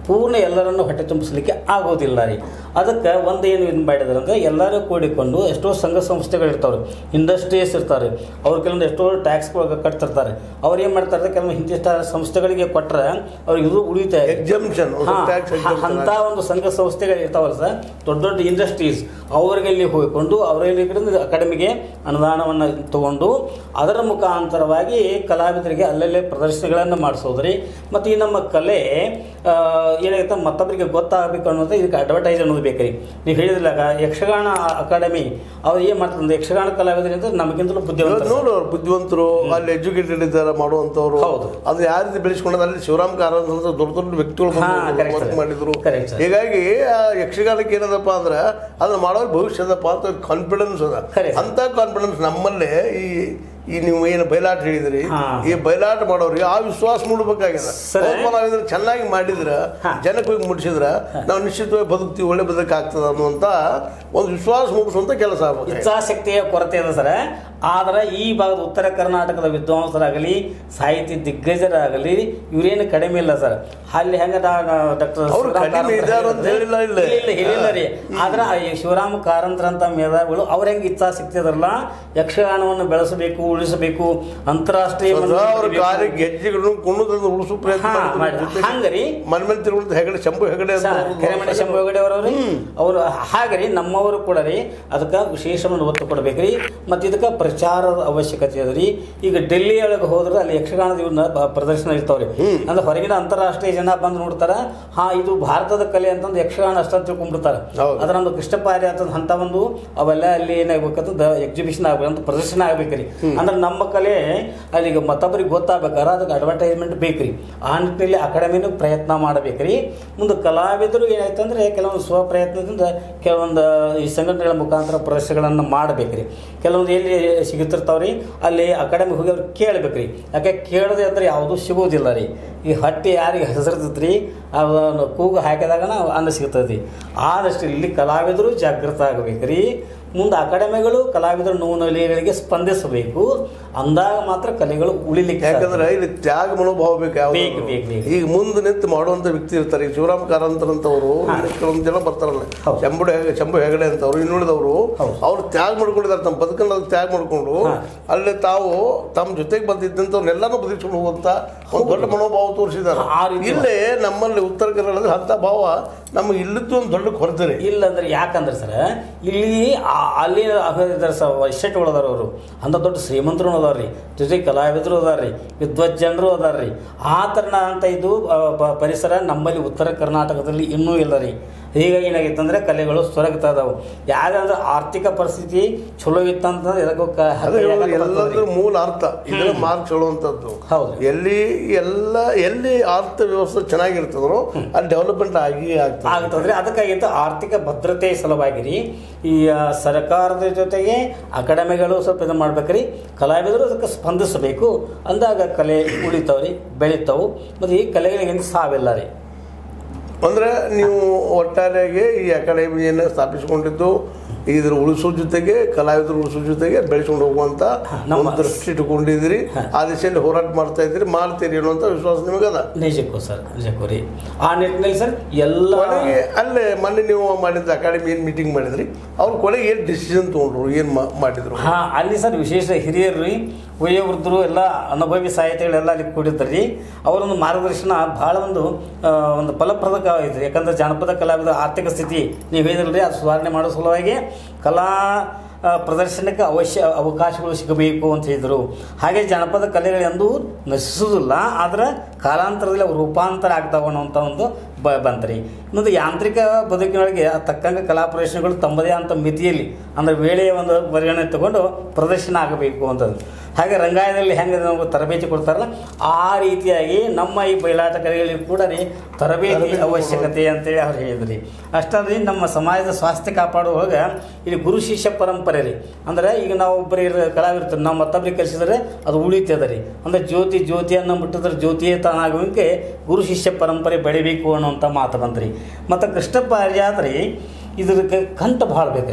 ಪೂರ್ಣ ಎಲ್ಲರನ್ನು ಹೊಟ್ಟೆ ತುಂಬಿಸ್ಲಿಕ್ಕೆ ಆಗೋದಿಲ್ಲ ರೀ ಅದಕ್ಕೆ ಒಂದು ಏನು ಇದು ಮಾಡಿದಾರೆ ಅಂದರೆ ಎಲ್ಲರೂ ಕೂಡಿಕೊಂಡು ಎಷ್ಟೋ ಸಂಘ ಸಂಸ್ಥೆಗಳು ಇರ್ತಾವ್ರಿ ಇಂಡಸ್ಟ್ರೀಸ್ ಇರ್ತಾರೆ ಅವ್ರು ಕೆಲವೊಂದು ಎಷ್ಟೋ ಟ್ಯಾಕ್ಸ್ಗಳು ಕಟ್ತಿರ್ತಾರೆ ಅವ್ರು ಏನು ಮಾಡ್ತಾರೆ ಕೆಲವೊಂದು ಇಂತಿಷ್ಟ ಸಂಸ್ಥೆಗಳಿಗೆ ಕೊಟ್ಟರೆ ಅವ್ರಿಗೆ ಇದು ಉಳಿತಾಯ ಎಕ್ಸಮ್ಷನ್ ಹಾ, ಟ್ಯಾಕ್ಸ್ ಹ- ಅಂತ ಒಂದು ಸಂಘ ಸಂಸ್ಥೆಗಳು ಇರ್ತಾವಲ್ಲ ಸರ್ ದೊಡ್ಡ ದೊಡ್ಡ ಇಂಡಸ್ಟ್ರೀಸ್ ಅವರಿಗೆ ಇಲ್ಲಿ ಹೋಗಿಕೊಂಡು ಅವರಲ್ಲಿ ಕಡೆಯಿಂದ ಅಕಾಡೆಮಿಗೆ ಅನುದಾನವನ್ನು ತಗೊಂಡು ಅದರ ಮುಖಾಂತರವಾಗಿ ಕಲಾವಿದರಿಗೆ ಅಲ್ಲಲ್ಲೇ ಪ್ರದರ್ಶನಗಳನ್ನು ಮಾಡಿಸೋದ್ರಿ ಮತ್ತು ಈ ನಮ್ಮ ಕಲೆ ಆ, ಏನಾಗುತ್ತೆ ಮತ್ತೊಬ್ಬರಿಗೆ ಗೊತ್ತಾಗಬೇಕು ಅನ್ನೋದು ಇದಕ್ಕೆ ಅಡ್ವರ್ಟೈಸ್ ಅನ್ನೋದು ಬೇಕ್ರಿ ನೀವು ಹೇಳಿದ್ರಲ್ಲ ಯಕ್ಷಗಾನ ಅಕಾಡೆಮಿ ಅವ್ರು ಏನು ಮಾಡ್ತಾರೆ ಯಕ್ಷಗಾನ ಕಲಾವಿದರಿಂದ ನಮಗಿಂತಲೂ ಬುದ್ಧಿವಂತ ನೋಡು ಅವ್ರು ಬುದ್ಧಿವಂತರು ಅಲ್ಲಿ ಎಜುಕೇಟೆಡ್ ಇದ್ದಾರೆ ಮಾಡುವಂತವ್ರು ಹೌದು. ಅದು ಯಾವ ರೀತಿ ಬೆಳೆಸ್ಕೊಂಡದ ಅಲ್ಲಿ ಶಿವರಾಮ್ ಕಾರಂತ ಅಂತ ದೊಡ್ಡ ದೊಡ್ಡ ವ್ಯಕ್ತಿಗಳು ಹಾ, correct ವರ್ಕ್ sir. ಮಾಡಿದ್ರು Correct sir. ಹೀಗಾಗಿ ಆ ಯಕ್ಷಗಾನಕ್ಕೆ ಏನದಪ್ಪ ಅಂದ್ರೆ ಅದನ್ನ ಮಾಡೋರು ಭವಿಷ್ಯ ಅದಪ್ಪ ಅಂತ ಕಾನ್ಫಿಡೆನ್ಸ್ ಅದ Correct. ಅಂತ ಕಾನ್ಫಿಡೆನ್ಸ್ ನಮ್ಮಲ್ಲೇ ಈ ಈ ನೀವು ಏನು ಬಯಲಾಟ ಹೇಳಿದ್ರಿ ಹಾ. ಈ ಬಯಲಾಟ ಮಾಡೋರಿಗೆ ಆ ವಿಶ್ವಾಸ ಮೂಡಬೇಕಾಗಿದೆ Sir. ಒಬ್ಬ ನಾವು ಇದನ್ನ ಚೆನ್ನಾಗಿ ಮಾಡಿದ್ರ ಹಾ. ಜನಕ್ಕೆ ಹೋಗಿ ಮುಟ್ಟಿಸಿದ್ರ ನಾವು ನಿಶ್ಚಿತವಾಗಿ ಬದುಕ್ತೀವಿ ಒಳ್ಳೆ ಬದುಕಾಗ್ತದ ಅನ್ನುವಂತ ಒಂದು ವಿಶ್ವಾಸ ಮೂಡಿಸುವಂತ ಕೆಲಸ ಆಗ್ಬೇಕು ಇಚ್ಛಾಶಕ್ತಿಯ ಕೊರತೆ ಇದೆ ಸರ್ ಆದರೆ ಈ ಭಾಗದ ಉತ್ತರ ಕರ್ನಾಟಕದ ವಿದ್ವಾಂಸರಾಗಲಿ ಸಾಹಿತಿ ದಿಗ್ಗಜರಾಗಲಿ ಇವರೇನು ಕಡಿಮೆ ಇಲ್ಲ ಸರ್ ಅಲ್ಲಿ ಹೆಂಗ ಡಾಕ್ಟರ್ ಅವ್ರು ಕಡಿಮೆ ಇದ್ದಾರೆ ಅಂತ ಹೇಳಿಲ್ಲ ಇಲ್ಲ. ಇಲ್ಲ ಹೇಳಿಲ್ಲ ರೀ ಆದ್ರೆ ಆ ಈ ಶಿವರಾಮ ಕಾರಂತರ ಅಂತ ಮೇಧಾವಿಗಳು ಅವ್ರ ಹೆಂಗೆ ಇಚ್ಛಾಶಕ್ತಿ ಅದರಲ್ಲ ಯಕ್ಷಗಾನವನ್ನು ಬೆಳೆಸಬೇಕು ಉಳಿಸಬೇಕು ಅಂತಾರಾಷ್ಟ್ರೀಯ ಸದಾ ಮಟ್ಟದಲ್ಲಿ ಅವ್ರ ಬೆಳಿಬೇಕು. ಕಾರ್ಯಕ್ಕೆ ಹೆಜ್ಜೆಗಳನ್ನು ಕುಣ್ಣುದನ್ನು ಉಳಿಸೋ ಪ್ರಯತ್ನ ಹಾ, ಮಾಡಿದ್ರು. ಮಾಡಿ. ಜೊತೆಗೆ ಹಂಗರಿ ಮನೆ ಮೇಲೆ ತಿರುಗುವಂತ ಹೆಗಡೆ ಶಂಭು ಹೆಗಡೆ ಅಂತ ಸರ್, ಅವ್ರು ಕೆರೆಮನೆ ಶಂಭು ಹೆಗಡೆ ಅವರವ್ರಿ ಅವರು ಹಾಗೆ ರೀ ನಮ್ಮವರು ಕೂಡ ರೀ ಅದಕ್ಕೆ ವಿಶೇಷವನ್ನು ಒತ್ತು ಕೊಡ್ಬೇಕ್ರಿ ಮತ್ತು ಇದಕ್ಕೆ ಪ್ರಚಾರದ ಅವಶ್ಯಕತೆ ಅದ ರೀ ಈಗ ಡೆಲ್ಲಿ ಒಳಗೆ ಹೋದ್ರೆ ಅಲ್ಲಿ ಯಕ್ಷಗಾನದ ಇವನ್ನ ಬ- ಪ್ರದರ್ಶನ ಇರ್ತಾವ್ರಿ ಅಂದ್ರೆ ಹೊರಗಿನ ಅಂತಾರಾಷ್ಟ್ರೀಯ ಜನ ಬಂದು ನೋಡ್ತಾರ ಹಾ ಇದು ಭಾರತದ ಕಲೆ ಅಂತಂದು ಯಕ್ಷಗಾನ ಅಷ್ಟ ಅಂತ ತಿಳ್ಕೊಂಡ್ಬಿಡ್ತಾರ ಹೌದು. ಅದ್ರ ಒಂದು ಕೃಷ್ಣಪಾರ್ಯ ಅಂತ ಅಂತ ಒಂದು ಅವೆಲ್ಲ ಅಲ್ಲಿ ಏನಾಗ್ಬೇಕಂತ ಎಕ್ಸಿಬಿಷನ್ ಆಗ್ಬೇಕಂತ ಪ್ರದರ್ಶನ ಆಗ್ಬೇಕ್ರಿ ಅಂದ್ರೆ ನಮ್ಮ ಕಲೆ ಅಲ್ಲಿಗೆ ಮತ್ತೊಬ್ಬರಿಗೆ ಗೊತ್ತಾಗ್ಬೇಕಾದ್ರೆ ಅದಕ್ಕೆ ಅಡ್ವರ್ಟೈಸ್ಮೆಂಟ್ ಬೇಕ್ರಿ ಆ ನಿಟ್ಟಿನಲ್ಲಿ ಅಕಾಡೆಮಿನೂ ಪ್ರಯತ್ನ ಮಾಡಬೇಕ್ರಿ ಮುಂದೆ ಕಲಾವಿದರು ಏನಾಯ್ತು ಅಂದ್ರೆ ಕೆಲವೊಂದು ಸ್ವಪ್ರಯತ್ನದಿಂದ ಕೆಲವೊಂದು ಈ ಸಂಘಟನೆಗಳ ಮುಖಾಂತರ ಪ್ರದರ್ಶನಗಳನ್ನು ಮಾಡಬೇಕ್ರಿ ಕೆಲವೊಂದು ಎಲ್ಲಿ ಸಿಗುತ್ತಿರ್ತಾವ್ರಿ ಅಲ್ಲಿ ಅಕಾಡೆಮಿ ಹೋಗಿ ಅವ್ರು ಕೇಳ್ಬೇಕ್ರಿ ಯಾಕೆ ಕೇಳದೆ ಅಂದ್ರೆ ಯಾವುದೂ ಸಿಗೋದಿಲ್ಲ ರೀ ಈ ಹಟ್ಟಿ ಯಾರಿಗೆ ಹೆಸರ್ತೈತ್ರಿ ಅವನು ಕೂಗು ಹಾಕಿದಾಗ ಅನ್ನ ಸಿಗ್ತದೆ ಆದಷ್ಟು ಇಲ್ಲಿ ಕಲಾವಿದರು ಜಾಗೃತ ಆಗಬೇಕ್ರಿ ಮುಂದೆ ಅಕಾಡೆಮಿಗಳು ಕಲಾವಿದರ ನೋವು ನಲಿಗಳಿಗೆ ಸ್ಪಂದಿಸಬೇಕು ಅಂದಾಗ ಮಾತ್ರ ಕಲೆಗಳು ಉಳಿಲಿಕ್ಕೆ ಸಾಧ್ಯ. ಯಾಕಂದ್ರೆ ಇಲ್ಲಿ ತ್ಯಾಗ ಮನೋಭಾವ ಬೇಕು ಯಾವ್ದು ಬೇಕು, ಬೇಕು, ಬೇಕು. ಈಗ ಮುಂದೆ ನಿಂತು ಮಾಡುವಂತ ವ್ಯಕ್ತಿ ಇರ್ತಾರೆ ಈಗ ಶಿವರಾಮ್ ಕಾರಂತರಂತವರು ಹಾ. ಕೆಲವೊಂದು ಜನ ಬರ್ತಾರಲ್ಲ ಹೌದು. ಶಂಭು ಹೆಗ- ಶಂಭು ಹೆಗಡೆ ಅಂತವ್ರು ಇನ್ನುಳಿದವರು ಹೌದು. ಅವ್ರು ತ್ಯಾಗ ಮಾಡ್ಕೊಂಡಿದ್ದಾರೆ ತಮ್ಮ ಬದುಕನ್ನ ಅದು ತ್ಯಾಗ ಮಾಡ್ಕೊಂಡು ಹಾ. ಅಲ್ಲಿ ತಾವು ತಮ್ಮ ಜೊತೆಗೆ ಬಂದಿದ್ದಂಥವ್ರನ್ನೆಲ್ಲನೂ ಬದುಕಿಸ್ಕೊಂಡು ಹೋಗುವಂತ ಒಂದು ದೊಡ್ಡ ಮನೋಭಾವ ತೋರಿಸಿದ್ದಾರೆ ಆ ರೀತಿ ಇಲ್ಲೇ ನಮ್ಮಲ್ಲಿ ಉತ್ತರ ಕನ್ನಡದ ಅಂತ ಭಾವ ನಮಗೆ ಇಲ್ಲಿದ್ದು ಒಂದು ದೊಡ್ಡ ಕೊರತೆ ರೀ ಇಲ್ಲ ಅಂದ್ರೆ ಯಾಕಂದ್ರೆ ಸರ್ ಇಲ್ಲಿ ಆ- ಅಲ್ಲಿ ಇದ್ದಾರೆ ಸರ್ ಎಸ್ಟೇಟ್ಗಳು ಅದಾರ ಅವರು ಅಂತ ದೊಡ್ಡ ಶ್ರೀಮಂತರು ಅದಾರ ರೀ ಜೊತೆಗೆ ಕಲಾವಿದರು ಅದಾರ ರೀ ವಿದ್ವಜ್ಜನರು ಅದಾರ ರೀ ಆ ಥರನ ಅಂತ ಇದು ಆ, ಪ- ಪರಿಸರ ನಮ್ಮಲ್ಲಿ ಉತ್ತರ ಕರ್ನಾಟಕದಲ್ಲಿ ಇನ್ನೂ ಇಲ್ಲ ರೀ ಹೀಗಾಗಿ ಏನಾಗಿತ್ತು ಅಂದ್ರೆ ಕಲೆಗಳು ಸೊರಗ್ತಾ ಇದಾವೆ ಯಾವ್ದಂದ್ರೆ ಆರ್ಥಿಕ ಪರಿಸ್ಥಿತಿ ಚಲೋ ಇತ್ತಂತಂದ್ರೆ ಇದಕ್ಕೂ ಕ- ಅದೇ ಹೇಳೋದು ಯಾಕಂದ್ರೆ ಎಲ್ಲದರ ಮೂಲ ಅರ್ಥ ಇದರ ಮಾರ್ಕ್ ಹೇಳುವಂಥದ್ದು ಹೌದು. ಎಲ್ಲಿ ಎಲ್ಲ ಎಲ್ಲಿ ಅರ್ಥ ವ್ಯವಸ್ಥೆ ಚೆನ್ನಾಗಿರ್ತದೋ ಅಲ್ಲಿ ಡೆವಲಪ್ಮೆಂಟ್ ಆಗಿ ಆಗ್ತದೆ ಆಗ್ತದ್ರಿ ಅದಕ್ಕಾಗಿತ್ತು ಆರ್ಥಿಕ ಭದ್ರತೆ ಸಲುವಾಗಿ ಈ ಆ, ಸರ್ಕಾರದ ಜೊತೆಗೆ ಅಕಾಡೆಮಿಗಳು ಸ್ವಲ್ಪ ಇದು ಮಾಡ್ಬೇಕ್ರಿ ಕಲಾವಿದರು ಅದಕ್ಕೆ ಸ್ಪಂದಿಸಬೇಕು ಅಂದಾಗ ಕಲೆ ಉಳಿತಾವ್ರಿ ಬೆಳಿತಾವು ಮತ್ತು ಈ ಕಲೆಗಳಿಗೆ ಸಾವಿಲ್ಲ ರೀ ಅಂದ್ರೆ ನೀವು ಒಟ್ಟಾರೆಯಾಗಿ ಈ ಅಕಾಡೆಮಿಯನ್ನು ಸ್ಥಾಪಿಸಿಕೊಂಡಿದ್ದು ಇದ್ರ ಉಳಿಸೋ ಜೊತೆಗೆ ಕಲಾವಿದರು ಉಳಿಸೋ ಜೊತೆಗೆ ಬೆಳೆಸ್ಕೊಂಡು ಹೋಗುವಂತ ನಮ್ಮ- ಒಂದು ದೃಷ್ಟಿ ಇಟ್ಕೊಂಡಿದ್ದೀರಿ ಆ ದಿಶೆಯಲ್ಲಿ ಹೋರಾಟ ಮಾಡ್ತಾ ಇದ್ದೀರಿ ಮಾಡ್ತೀರಿ ಅನ್ನುವಂಥ ವಿಶ್ವಾಸ ನಿಮಗದ ನಿಜಕ್ಕೂ ಸರ್ ನಿಜಕ್ಕೂ ರೀ ಆ ನಿಟ್ಟಿನಲ್ಲಿ ಸರ್ ಎಲ್ಲ ಕೊನೆಗೆ ಅಲ್ಲೇ ಮೊನ್ನೆ ನೀವು ಮಾಡಿದ ಅಕಾಡೆಮಿ ಏನು ಮೀಟಿಂಗ್ ಮಾಡಿದ್ರಿ ಅವ್ರು ಕೊನೆಗೆ ಏನು ಡಿಸಿಷನ್ ತೊಗೊಂಡ್ರು ಏನು ಮಾಡಿದ್ರು ಹಾ ಅಲ್ಲಿ ಸರ್ ವಿಶೇಷ ಹಿರಿಯರು ರೀ ವಯೋವೃದ್ಧರು ಎಲ್ಲ ಅನುಭವಿ ಸಾಹಿತಿಗಳೆಲ್ಲ ಅಲ್ಲಿ ಕೂಡಿದ್ರು ರೀ ಅವರೊಂದು ಮಾರ್ಗದರ್ಶನ ಭಾಳ ಒಂದು ಆ, ಒಂದು ಫಲಪ್ರದ ಐತೆ ಯಾಕಂದ್ರೆ ಜಾನಪದ ಕಲಾವಿದ ಆರ್ಥಿಕ ಸ್ಥಿತಿ ನೀವು ಹೇಳಿದ್ರಲ್ರಿ ಅದು ಸುಧಾರಣೆ ಮಾಡೋ ಸಲುವಾಗಿ ಕಲಾ ಆ, ಪ್ರದರ್ಶನಕ್ಕೆ ಅವಶ್ಯ ಅವಕಾಶಗಳು ಸಿಗಬೇಕು ಅಂತ ಹೇಳಿದರು ಹಾಗೆ ಜಾನಪದ ಕಲೆಗಳೆಂದೂ ನಶಿಸುವುದಿಲ್ಲ ಆದರೆ ಕಾಲಾಂತರದಲ್ಲಿ ಅವು ರೂಪಾಂತರ ಆಗ್ತಾವೆ ಅನ್ನೋಂಥ ಒಂದು ಬ ಬಂತ್ರಿ ಇನ್ನೊಂದು ಯಾಂತ್ರಿಕ ಬದುಕಿನೊಳಗೆ ಆ ತಕ್ಕಂಗೆ ಕಲಾ ಪ್ರದರ್ಶನಗಳು ತಮ್ಮದೇ ಅಂತ ಮಿತಿಯಲ್ಲಿ ಅಂದರೆ ವೇಳೆಯ ಒಂದು ಪರಿಗಣನೆ ತಗೊಂಡು ಪ್ರದರ್ಶನ ಆಗಬೇಕು ಅಂತದ್ದು ಹಾಗೆ ರಂಗಾಯಣದಲ್ಲಿ ಹೆಂಗೆ ನಾವು ತರಬೇತಿ ಕೊಡ್ತಾರಲ್ಲ ಆ ರೀತಿಯಾಗಿ ನಮ್ಮ ಈ ಬಯಲಾಟ ಕಲೆಗಳಿಗೆ ಕೂಡ ರೀ ತರಬೇತಿ ತರಬೇತಿ ಅವಶ್ಯಕತೆ ಅಂತೇಳಿ ಅವ್ರು ಹೇಳಿದ್ರಿ ಅಷ್ಟಲ್ರಿ ನಮ್ಮ ಸಮಾಜದ ಸ್ವಾಸ್ಥ್ಯ ಕಾಪಾಡುವಾಗ ಇಲ್ಲಿ ಗುರು ಶಿಷ್ಯ ಪರಂಪರೆ ರೀ ಅಂದ್ರೆ ಈಗ ನಾವು ಒಬ್ಬರಿ ಕಲಾವಿರ್ತಾರೆ ನಾವು ಮತ್ತೊಬ್ಬರಿಗೆ ಕಲಿಸಿದ್ರೆ ಅದು ಉಳಿತದ ರೀ ಅಂದ್ರೆ ಜ್ಯೋತಿ ಜ್ಯೋತಿಯನ್ನು ಮುಟ್ಟಿದ್ರೆ ಜ್ಯೋತಿಯೇ ತಾನಾಗುವಂಗೆ ಗುರು ಶಿಷ್ಯ ಪರಂಪರೆ ಬೆಳಿಬೇಕು ಅನ್ನೋಂಥ ಮಾತು ಬಂತ್ರಿ ಮತ್ತು ಕೃಷ್ಣ ಪಾರಿಜಾತ್ರಿ ಇದ್ರಕ್ಕೆ ಕಂಠ ಭಾಳ ಬೇಕ್ರಿ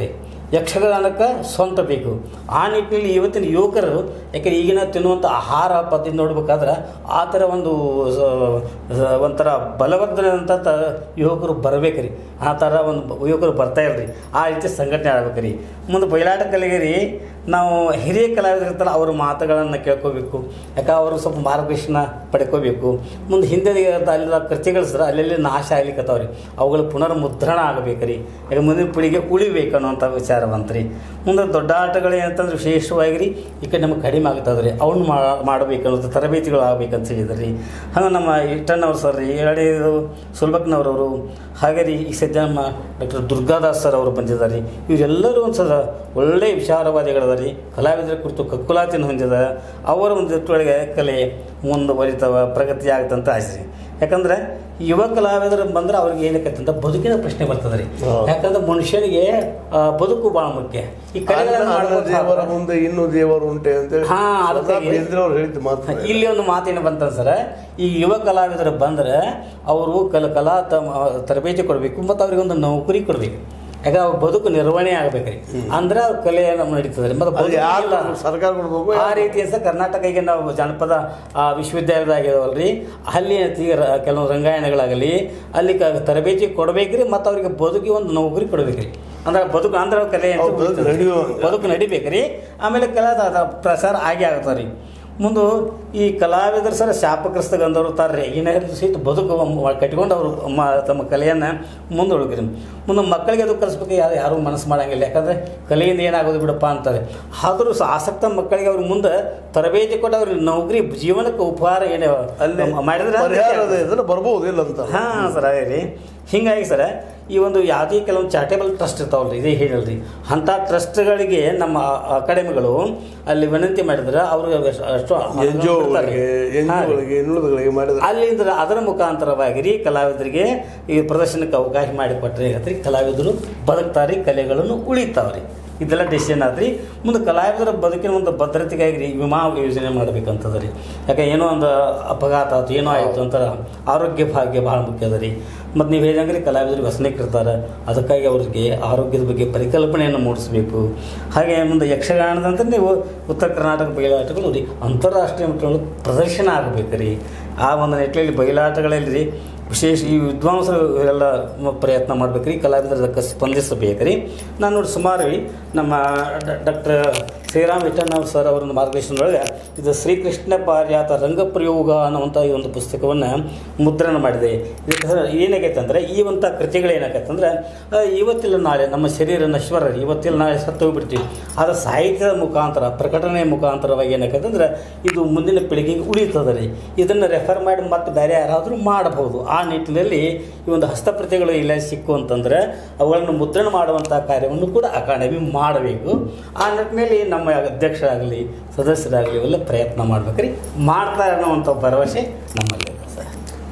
ಯಕ್ಷಗಾನಕ್ಕೆ ಸ್ವಂತ ಬೇಕು ಆ ನಿಟ್ಟಿನಲ್ಲಿ ಇವತ್ತಿನ ಯುವಕರು ಯಾಕೆ ಈಗಿನ ತಿನ್ನುವಂಥ ಆಹಾರ ಪದ್ಧತಿ ನೋಡ್ಬೇಕಾದ್ರೆ ಆ ಥರ ಒಂದು ಸ- ಸ- ಒಂಥರ ಬಲವರ್ಧನೆದಂಥ ತ ಯುವಕರು ಬರ್ಬೇಕ್ರಿ ಆ ಥರ ಒಂದು ಯುವಕರು ಬರ್ತಾ ಇಲ್ರಿ ಆ ರೀತಿ ಸಂಘಟನೆ ಆಗ್ಬೇಕ್ರಿ ಮುಂದೆ ಬಯಲಾಟ ಕಲೆಗೆ ರೀ ನಾವು ಹಿರಿಯ ಕಲಾವಿದರು ಇರ್ತಾರಲ್ಲ ಅವ್ರ ಮಾತುಗಳನ್ನು ಕೇಳ್ಕೋಬೇಕು ಯಾಕೆ ಅವರು ಸ್ವಲ್ಪ ಮಾರ್ಗದರ್ಶನ ಪಡ್ಕೋಬೇಕು ಮುಂದೆ ಹಿಂದೆ ಅಲ್ಲಿನ ಕೃತಿಗಳು ಸರ ಅಲ್ಲೆಲ್ಲಿ ನಾಶ ಆಗ್ಲಿಕ್ಕತ್ತಾವ್ರಿ ಅವುಗಳ ಪುನರ್ಮುದ್ರಣ ಆಗಬೇಕು ರೀ ಯಾಕೆ ಮುಂದಿನ ಪೀಳಿಗೆ ಉಳಿಬೇಕು ಅನ್ನೋಂಥ ವಿಚಾರ ಬಂತ್ರಿ ಮುಂದೆ ದೊಡ್ಡ ಆಟಗಳು ಏನಂತಂದ್ರೆ ವಿಶೇಷವಾಗಿ ರೀ ಈ ಕಡೆ ನಮಗೆ ಕಡಿಮೆ ಆಗ್ತದೆ ರೀ ಅವ್ನು ಮಾಡಬೇಕು ಅನ್ನೋದು ತರಬೇತಿಗಳು ಆಗ್ಬೇಕಂತ ಹೇಳಿದ್ರಿ ಹಾಗೆ ನಮ್ಮ ಇಟ್ಟಣ್ಣವ್ರು ಸರ್ ರೀ ಎರಡೇ ಸುಲ್ಬಕ್ನವ್ರವರು ಹಾಗೆ ರೀ ಈ ಸದ್ಯ ನಮ್ಮ ಡಾಕ್ಟರ್ ದುರ್ಗಾದಾಸ್ ಸರ್ ಅವರು ಬಂದಿದ್ದಾರೆ ರೀ ಇವರೆಲ್ಲರೂ ಒಂದು ಸಲ ಒಳ್ಳೆಯ ವಿಚಾರವಾದಿಗಳದ ರೀ ಕಲಾವಿದರ ಕುರಿತು ಕಕ್ಕುಲಾತಿನ ಹೊಂದಿದ ಅವರ ಒಂದು ಒಳಗೆ ಕಲೆ ಮುಂದುವರಿತಾವ ಪ್ರಗತಿ ಆಗತ್ತಂತ ಆಸೆ ರೀ ಯಾಕಂದ್ರೆ ಯುವ ಕಲಾವಿದರು ಬಂದ್ರೆ ಅವ್ರಿಗೆ ಏನಕ್ಕೆ ಅಂತ ಬದುಕಿನ ಪ್ರಶ್ನೆ ಬರ್ತದೆ ರೀ ಹೌದು. ಯಾಕಂದ್ರೆ ಮನುಷ್ಯನಿಗೆ ಆ, ಬದುಕು ಭಾಳ ಮುಖ್ಯ ಈ ಅನ್ನ ಕಲೆಗಳನ್ನು ಅನ್ನ ಮಾಡ್ಕೊತ ದೇವರ ಹೋದ್ರೆ- ಮುಂದೆ ಇನ್ನೂ ದೇವರು ಉಂಟೆ ಅಂತೇಳಿ ಹಾ, ಅದಕ್ಕಾಗಿ- ಬೇಂದ್ರವ್ರು ಹೇಳಿದ ಮಾತು ಇಲ್ಲಿ ಒಂದು ಮಾತೇನು ಬಂತ ಸರ್ ಈ ಯುವ ಕಲಾವಿದರು ಬಂದ್ರೆ ಅವರು ಕಲ ಕಲಾ ತಮ್ಮ ತರಬೇತಿ ಕೊಡಬೇಕು ಮತ್ತು ಅವ್ರಿಗೆ ಒಂದು ನೌಕರಿ ಕೊಡಬೇಕು ಯಾಕಂದ್ರೆ ಅವ್ರ ಬದುಕು ನಿರ್ವಹಣೆ ಆಗ್ಬೇಕ್ರಿ ಅಂದ್ರೆ ಅವ್ರ ಕಲೆ ನಮ್ಮ ನಡೀತದೆ ಮತ್ತೆ ಅದು ಯಾರು ಬದುಕಿಲ್ಲ. ಸರ್ಕಾರ ಕೊಡ್ಬೇಕು ಆ ರೀತಿ ಸರ್ ಕರ್ನಾಟಕ ಈಗ ನಾವು ಜಾನಪದ ಆ, ವಿಶ್ವವಿದ್ಯಾಲಯದಾಗಿದಾವಲ್ರಿ ಅಲ್ಲಿ ತೀರ ಕೆಲವು ರಂಗಾಯಣಗಳಾಗಲಿ ಅಲ್ಲಿ ಕ ತರಬೇತಿ ಕೊಡ್ಬೇಕ್ರಿ ಮತ್ತು ಅವ್ರಿಗೆ ಬದುಕಿ ಒಂದು ನೌಕರಿ ಕೊಡ್ಬೇಕ್ರಿ ಅಂದ್ರೆ ಬದುಕು ಅಂದ್ರೆ ಅವ್ರ ಕಲೆ ಅಂತ ಅವ್ರ ಬದುಕು ಉಳಿತದೆ. ನಡೆಯುವಂಗೆ. ಬದುಕು ನಡಿಬೇಕ್ರಿ ಆಮೇಲೆ ಕಲಾ ದ- ದ- ಪ್ರಸಾರ ಆಗೇ ಆಗ್ತಾವೆ ರೀ ಮುಂದೆ ಈ ಕಲಾವಿದರು ಸರ ಶಾಪಗ್ರಸ್ತ ಗಂಧರು ತಾರ್ರಿ ಈಗಿನ ಸಹಿತ ಬದುಕು ಮ- ಕಟ್ಕೊಂಡು ಅವರು ಮ ತಮ್ಮ ಕಲೆಯನ್ನು ಮುಂದೊಳಗ್ರಿ ಮುಂದೆ ಮಕ್ಕಳಿಗೆ ಅದು ಕಲಿಸ್ಬೇಕು ಯಾರು ಯಾರೂ ಮನಸ್ಸು ಮಾಡಂಗಿಲ್ಲ ಯಾಕಂದರೆ ಕಲೆಯಿಂದ ಏನಾಗೋದು ಬಿಡಪ್ಪ ಅಂತಾರೆ ಆದರೂ ಸಹ ಆಸಕ್ತ ಮಕ್ಕಳಿಗೆ ಅವ್ರ ಮುಂದೆ ತರಬೇತಿ ಕೊಟ್ಟು ಅವ್ರಿಗೆ ನೌಕರಿ ಜೀವನಕ್ಕೆ ಉಪಹಾರ ಏನೇ ಅಲ್ಲಿ ಮಾಡಿದ್ರೆ ಪರಿಹಾರ ಅದೇ ಇದ್ರೆ ಬರ್ಬೋದು ಇಲ್ಲ ಅಂತ ಹಾಂ ಸರ್ ಅದೇ ರೀ ಹಿಂಗಾಗಿ ಸರ ಈ ಒಂದು ಯಾವುದೇ ಕೆಲವೊಂದು ಚಾರಿಟೇಬಲ್ ಟ್ರಸ್ಟ್ ಇರ್ತಾವಲ್ರಿ ಇದೇ ಹೇಳಲ್ರಿ ಅಂಥ ಟ್ರಸ್ಟ್ಗಳಿಗೆ ನಮ್ಮ ಅಕಾಡೆಮಿಗಳು ಅಲ್ಲಿ ವಿನಂತಿ ಮಾಡಿದ್ರೆ ಅವರು ಅಷ್ಟು ಎನ್ ಜಿ ಒಗಳಿಗೆ ಎನ್ ಜಿ ಹಾಂ ರೀ. ಒಗಳಿಗೆ ಇನ್ನುಳಿದಗಳಿಗೆ ಮಾಡಿದ್ರೆ ಅಲ್ಲಿಂದ ಅದರ ಮುಖಾಂತರವಾಗಿ ರೀ ಕಲಾವಿದರಿಗೆ ಈ ಪ್ರದರ್ಶನಕ್ಕೆ ಅವಕಾಶ ಮಾಡಿಕೊಟ್ರೆ ಏನಾತ್ರಿ ಕಲಾವಿದರು ಬದುಕ್ತಾರೆ ಕಲೆಗಳನ್ನು ಉಳಿತಾವ್ರಿ ಇದೆಲ್ಲ ಡಿಸಿಷನ್ ಆದ್ರಿ ಮುಂದೆ ಕಲಾವಿದರ ಬದುಕಿನ ಒಂದು ಭದ್ರತೆಗಾಗಿ ರೀ ವಿಮಾ ಯೋಜನೆ ಮಾಡ್ಬೇಕಂತದ ರೀ ಯಾಕೆ ಏನೋ ಒಂದು ಅಪಘಾತ ಆಯ್ತು ಏನೋ ಆಯಿತು ಅಂತಾರೆ ಆರೋಗ್ಯ ಭಾಗ್ಯ ಭಾಳ ಮುಖ್ಯ ಅದ ರೀ ಮತ್ತು ನೀವು ಹೇಳಿದಂಗೆ ರೀ ಕಲಾವಿದರು ವ್ಯಸನಕ್ಕಿರ್ತಾರೆ ಅದಕ್ಕಾಗಿ ಅವ್ರಿಗೆ ಆರೋಗ್ಯದ ಬಗ್ಗೆ ಪರಿಕಲ್ಪನೆಯನ್ನು ಮೂಡಿಸಬೇಕು ಹಾಗೆ ಮುಂದೆ ಯಕ್ಷಗಾನದಂದ್ರೆ ನೀವು ಉತ್ತರ ಕರ್ನಾಟಕ ಬಯಲಾಟಗಳು ರೀ ಅಂತಾರಾಷ್ಟ್ರೀಯ ಮಟ್ಟದಲ್ಲಿ ಪ್ರದರ್ಶನ ಆಗಬೇಕು ರೀ ಆ ಒಂದು ನಿಟ್ಟಿನಲ್ಲಿ ಬಯಲಾಟಗಳಲ್ಲಿ ರೀ ವಿಶೇಷ ಈ ವಿದ್ವಾಂಸರು ಎಲ್ಲ ಮ- ಪ್ರಯತ್ನ ಮಾಡ್ಬೇಕು ರೀ ಕಲಾವಿದರು ಅದಕ್ಕೆ ಸ್ಪಂದಿಸಬೇಕು ರೀ ನಾನು ನೋಡಿ ಸುಮಾರು ರೀ ನಮ್ಮ ಡಾಕ್ಟರ್ ಶ್ರೀರಾಮ್ ವಿಠಣ್ಣವ್ ಸರ್ ಅವರ ಒಂದು ಮಾರ್ಗದರ್ಶನದೊಳಗೆ ಇದು ಶ್ರೀಕೃಷ್ಣ ಪಾರ್ಯಾತ ರಂಗಪ್ರಯೋಗ ಅನ್ನುವಂಥ ಈ ಒಂದು ಪುಸ್ತಕವನ್ನು ಮುದ್ರಣ ಮಾಡಿದೆ ಇದಕ್ಕೆ ಸರ್ ಏನಾಗೈತೆ ಅಂದರೆ ಈ ಒಂದು ಕೃತಿಗಳು ಏನಾಗೈತೆ ಅಂದರೆ ಇವತ್ತಿಲ್ಲ ನಾಳೆ ನಮ್ಮ ಶರೀರ ನಶ್ವರ ರೀ ಇವತ್ತಿಲ್ಲ ನಾಳೆ ಸತ್ತು ಹೋಗ್ಬಿಡ್ತೀವಿ ಆದರೆ ಸಾಹಿತ್ಯದ ಮುಖಾಂತರ ಪ್ರಕಟಣೆಯ ಮುಖಾಂತರವಾಗಿ ಏನಾಗೈತೆ ಅಂದ್ರೆ ಇದು ಮುಂದಿನ ಪೀಳಿಗೆಗೆ ಉಳಿತದೆ ರೀ ಇದನ್ನು ರೆಫರ್ ಮಾಡಿ ಮತ್ತೆ ಬೇರೆ ಯಾರಾದರೂ ಮಾಡಬಹುದು ಆ ನಿಟ್ಟಿನಲ್ಲಿ ಈ ಒಂದು ಹಸ್ತಪ್ರತಿಗಳು ಇಲ್ಲ ಸಿಕ್ಕು ಅಂತಂದ್ರೆ ಅವುಗಳನ್ನು ಮುದ್ರಣ ಮಾಡುವಂಥ ಕಾರ್ಯವನ್ನು ಕೂಡ ಅಕಾಡೆಮಿ ಮಾಡಬೇಕು ಆ ನಿಟ್ಟಿನಲ್ಲಿ ನಮ್ಮ ಅಧ್ಯಕ್ಷರಾಗಲಿ ಸದಸ್ಯರಾಗಲಿ ಇವೆಲ್ಲ ಪ್ರಯತ್ನ ಮಾಡ್ಬೇಕ್ರಿ ಮಾಡ್ತಾರೆ ಅನ್ನೋವಂಥ ಭರವಸೆ ನಮ್ಮಲ್ಲಿದೆ ಸರ್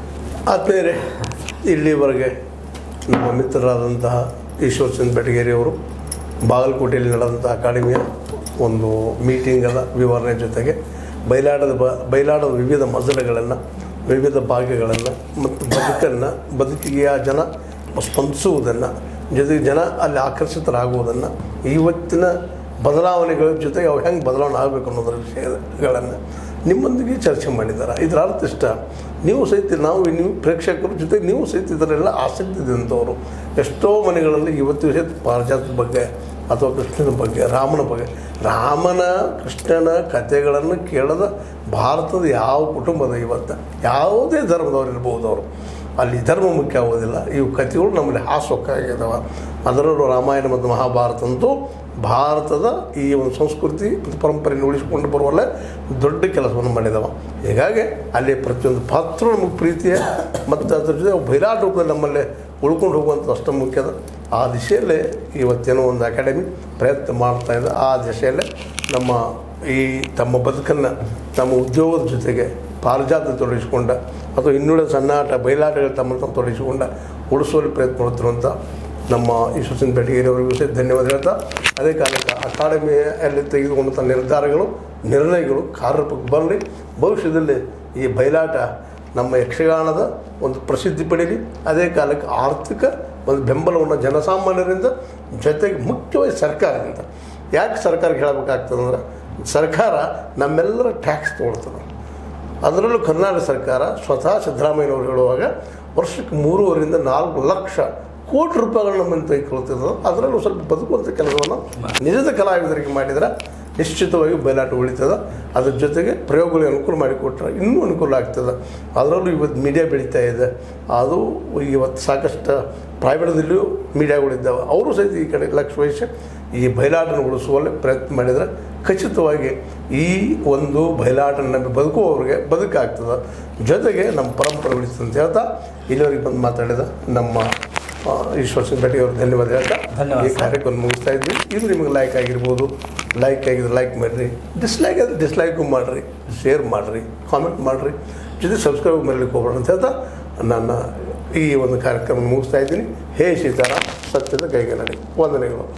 ಆದ್ಮೇಲೆ ಇಲ್ಲಿವರೆಗೆ ನಮ್ಮ ಮಿತ್ರರಾದಂತಹ ಈಶ್ವರ್ ಚಂದ್ ಬೆಟಗೇರಿ ಅವರು ಬಾಗಲಕೋಟೆಯಲ್ಲಿ ನಡೆದಂಥ ಅಕಾಡೆಮಿಯ ಒಂದು ಮೀಟಿಂಗ್ ಅದ ವಿವರಣೆ ಜೊತೆಗೆ ಬಯಲಾಟದ ಬ ಬಯಲಾಟದ ವಿವಿಧ ಮಜಲುಗಳನ್ನು ವಿವಿಧ ಭಾಗಗಳನ್ನು ಮತ್ತು ಬದುಕನ್ನು ಬದುಕಿಗೆ ಆ ಜನ ಸ್ಪಂದಿಸುವುದನ್ನು ಜೊತೆಗೆ ಜನ ಅಲ್ಲಿ ಆಕರ್ಷಿತರಾಗುವುದನ್ನು ಇವತ್ತಿನ ಬದಲಾವಣೆಗಳ ಜೊತೆಗೆ ಅವು ಹೆಂಗೆ ಬದಲಾವಣೆ ಆಗಬೇಕು ಅನ್ನೋದರ ವಿಷಯಗಳನ್ನು ನಿಮ್ಮೊಂದಿಗೆ ಚರ್ಚೆ ಮಾಡಿದ್ದಾರೆ ಇದರ ಅರ್ಥ ಇಷ್ಟ ನೀವು ಸಹಿತ ನಾವು ನೀವು ಪ್ರೇಕ್ಷಕರ ಜೊತೆಗೆ ನೀವು ಸಹಿತ ಇದರೆಲ್ಲ ಆಸಕ್ತಿ ಇದ್ದಂಥವ್ರು ಎಷ್ಟೋ ಮನೆಗಳಲ್ಲಿ ಇವತ್ತು ಸಹಿತ ಪಾರಿಜಾತದ ಬಗ್ಗೆ ಅಥವಾ ಕೃಷ್ಣನ ಬಗ್ಗೆ ರಾಮನ ಬಗ್ಗೆ ರಾಮನ ಕೃಷ್ಣನ ಕಥೆಗಳನ್ನು ಕೇಳದ ಭಾರತದ ಯಾವ ಕುಟುಂಬದ ಇವತ್ತು ಯಾವುದೇ ಧರ್ಮದವ್ರು ಇರ್ಬೋದು ಅವರು ಅಲ್ಲಿ ಧರ್ಮ ಮುಖ್ಯ ಆಗೋದಿಲ್ಲ ಇವು ಕಥೆಗಳು ನಮ್ಮಲ್ಲಿ ಹಾಸೊಕ್ಕಾಗಿದ್ದಾವೆ ಅದರಲ್ಲೂ ರಾಮಾಯಣ ಮತ್ತು ಮಹಾಭಾರತ ಅಂತೂ ಭಾರತದ ಈ ಒಂದು ಸಂಸ್ಕೃತಿ ಮತ್ತು ಪರಂಪರೆಯನ್ನು ಉಳಿಸಿಕೊಂಡು ಬರುವಲ್ಲೇ ದೊಡ್ಡ ಕೆಲಸವನ್ನು ಮಾಡಿದವ ಹೀಗಾಗಿ ಅಲ್ಲಿ ಪ್ರತಿಯೊಂದು ಪಾತ್ರ ನಮಗೆ ಪ್ರೀತಿಯ ಮತ್ತು ಅದ್ರ ಜೊತೆ ಬೈರಾಟ ರೂಪದಲ್ಲಿ ನಮ್ಮಲ್ಲಿ ಉಳ್ಕೊಂಡು ಹೋಗುವಂಥ ಅಷ್ಟು ಮುಖ್ಯದ ಆ ದಿಶೆಯಲ್ಲೇ ಇವತ್ತೇನೋ ಒಂದು ಅಕಾಡೆಮಿ ಪ್ರಯತ್ನ ಮಾಡ್ತಾ ಇದೆ ಆ ದಿಶೆಯಲ್ಲೇ ನಮ್ಮ ಈ ತಮ್ಮ ಬದುಕನ್ನು ತಮ್ಮ ಉದ್ಯೋಗದ ಜೊತೆಗೆ ಪಾರಿಜಾತ ತೊಡಗಿಸಿಕೊಂಡ ಅಥವಾ ಇನ್ನುಳಿದ ಸಣ್ಣಾಟ ಬಯಲಾಟಗಳು ತಮ್ಮನ್ನು ತಾವು ತೊಡಗಿಸಿಕೊಂಡ ಉಳಿಸುವಲ್ಲಿ ಪ್ರಯತ್ನ ಮಾಡುತ್ತಿರುವಂಥ ನಮ್ಮ ಈಶ್ವರಸಿಂಗ್ ಬೆಟಗೇರಿ ಅವರಿಗೂ ಸಹ ಧನ್ಯವಾದ ಹೇಳ್ತಾ ಅದೇ ಕಾರಣಕ್ಕೆ ಅಕಾಡೆಮಿಯಲ್ಲಿ ತೆಗೆದುಕೊಂಡಂಥ ನಿರ್ಧಾರಗಳು ನಿರ್ಣಯಗಳು ಕಾರ್ಯರೂಪಕ್ಕೆ ಬರಲಿ ಭವಿಷ್ಯದಲ್ಲಿ ಈ ಬಯಲಾಟ ನಮ್ಮ ಯಕ್ಷಗಾನದ ಒಂದು ಪ್ರಸಿದ್ಧಿ ಪಡೀಲಿ ಅದೇ ಕಾಲಕ್ಕೆ ಆರ್ಥಿಕ ಒಂದು ಬೆಂಬಲವನ್ನು ಜನಸಾಮಾನ್ಯರಿಂದ ಜೊತೆಗೆ ಮುಖ್ಯವಾಗಿ ಸರ್ಕಾರದಿಂದ ಯಾಕೆ ಸರ್ಕಾರಕ್ಕೆ ಹೇಳಬೇಕಾಗ್ತದಂದ್ರೆ ಸರ್ಕಾರ ನಮ್ಮೆಲ್ಲರ ಟ್ಯಾಕ್ಸ್ ತೊಗೊಳ್ತದೆ ಅದರಲ್ಲೂ ಕರ್ನಾಟಕ ಸರ್ಕಾರ ಸ್ವತಃ ಸಿದ್ದರಾಮಯ್ಯನವರು ಹೇಳುವಾಗ ವರ್ಷಕ್ಕೆ ಮೂರುವರಿಂದ ನಾಲ್ಕು ಲಕ್ಷ ಕೋಟಿ ರೂಪಾಯಿಗಳನ್ನ ನಮ್ಮ ತೆಗೆದುಕೊಳ್ತಿದ್ರು ಅದರಲ್ಲೂ ಸ್ವಲ್ಪ ಬದುಕುವಂಥ ಕೆಲಸವನ್ನು ನಿಜದ ಕಲಾವಿದರಿಗೆ ಮಾಡಿದರೆ ನಿಶ್ಚಿತವಾಗಿ ಬಯಲಾಟ ಉಳಿತದೆ ಅದ್ರ ಜೊತೆಗೆ ಪ್ರಯೋಗಗಳಿಗೆ ಅನುಕೂಲ ಮಾಡಿಕೊಟ್ರೆ ಇನ್ನೂ ಅನುಕೂಲ ಆಗ್ತದೆ ಅದರಲ್ಲೂ ಇವತ್ತು ಮೀಡಿಯಾ ಬೆಳೀತಾ ಇದೆ ಅದು ಇವತ್ತು ಸಾಕಷ್ಟು ಪ್ರೈವೇಟ್ದಲ್ಲಿಯೂ ಮೀಡಿಯಾಗಳಿದ್ದಾವೆ ಅವರು ಸಹಿತ ಈ ಕಡೆ ಲಕ್ಷ ವಹಿಸಿ ಈ ಬಯಲಾಟನ ಉಳಿಸುವಲ್ಲಿ ಪ್ರಯತ್ನ ಮಾಡಿದರೆ ಖಚಿತವಾಗಿ ಈ ಒಂದು ಬಯಲಾಟ ನಂಬಿ ಬದುಕುವವರಿಗೆ ಬದುಕಾಗ್ತದೆ ಜೊತೆಗೆ ನಮ್ಮ ಪರಂಪರೆ ಉಳಿಸ್ತದೆ ಅಂತ ಹೇಳ್ತಾ ಇಲ್ಲಿವರೆಗೆ ಬಂದು ಮಾತಾಡಿದ ನಮ್ಮ ಆ, ಈಶ್ವರ್ ಸಿಂಗ್ ಭೇಟಿ ಅವ್ರಿಗೆ ಧನ್ಯವಾದ ಹೇಳ್ತಾ ಧನ್ಯವಾದ ಈ ಕಾರ್ಯಕ್ರಮ ಮುಗಿಸ್ತಾ ಇದ್ವಿ ಇದು ನಿಮಗೆ ಲೈಕ್ ಆಗಿರ್ಬೋದು ಲೈಕ್ ಆಗಿದ್ರೆ ಲೈಕ್ ಮಾಡಿರಿ ಡಿಸ್ಲೈಕ್ ಆದರೆ ಡಿಸ್ಲೈಕು ಮಾಡಿರಿ ಶೇರ್ ಮಾಡಿರಿ ಕಾಮೆಂಟ್ ಮಾಡಿರಿ ಜೊತೆ ಸಬ್ಸ್ಕ್ರೈಬ್ ಮಾಡಲಿಕ್ಕೆ ಹೋಗ್ಬೇಡ ಅಂತ ಹೇಳ್ತಾ ನನ್ನ ಈ ಒಂದು ಕಾರ್ಯಕ್ರಮ ಮುಗಿಸ್ತಾ ಇದ್ದೀನಿ ಹೇ ಸೀತಾರಾಮ್ ಸತ್ಯದ ಕೈಗೆ ನಡಿ ವಂದನೆಗಳು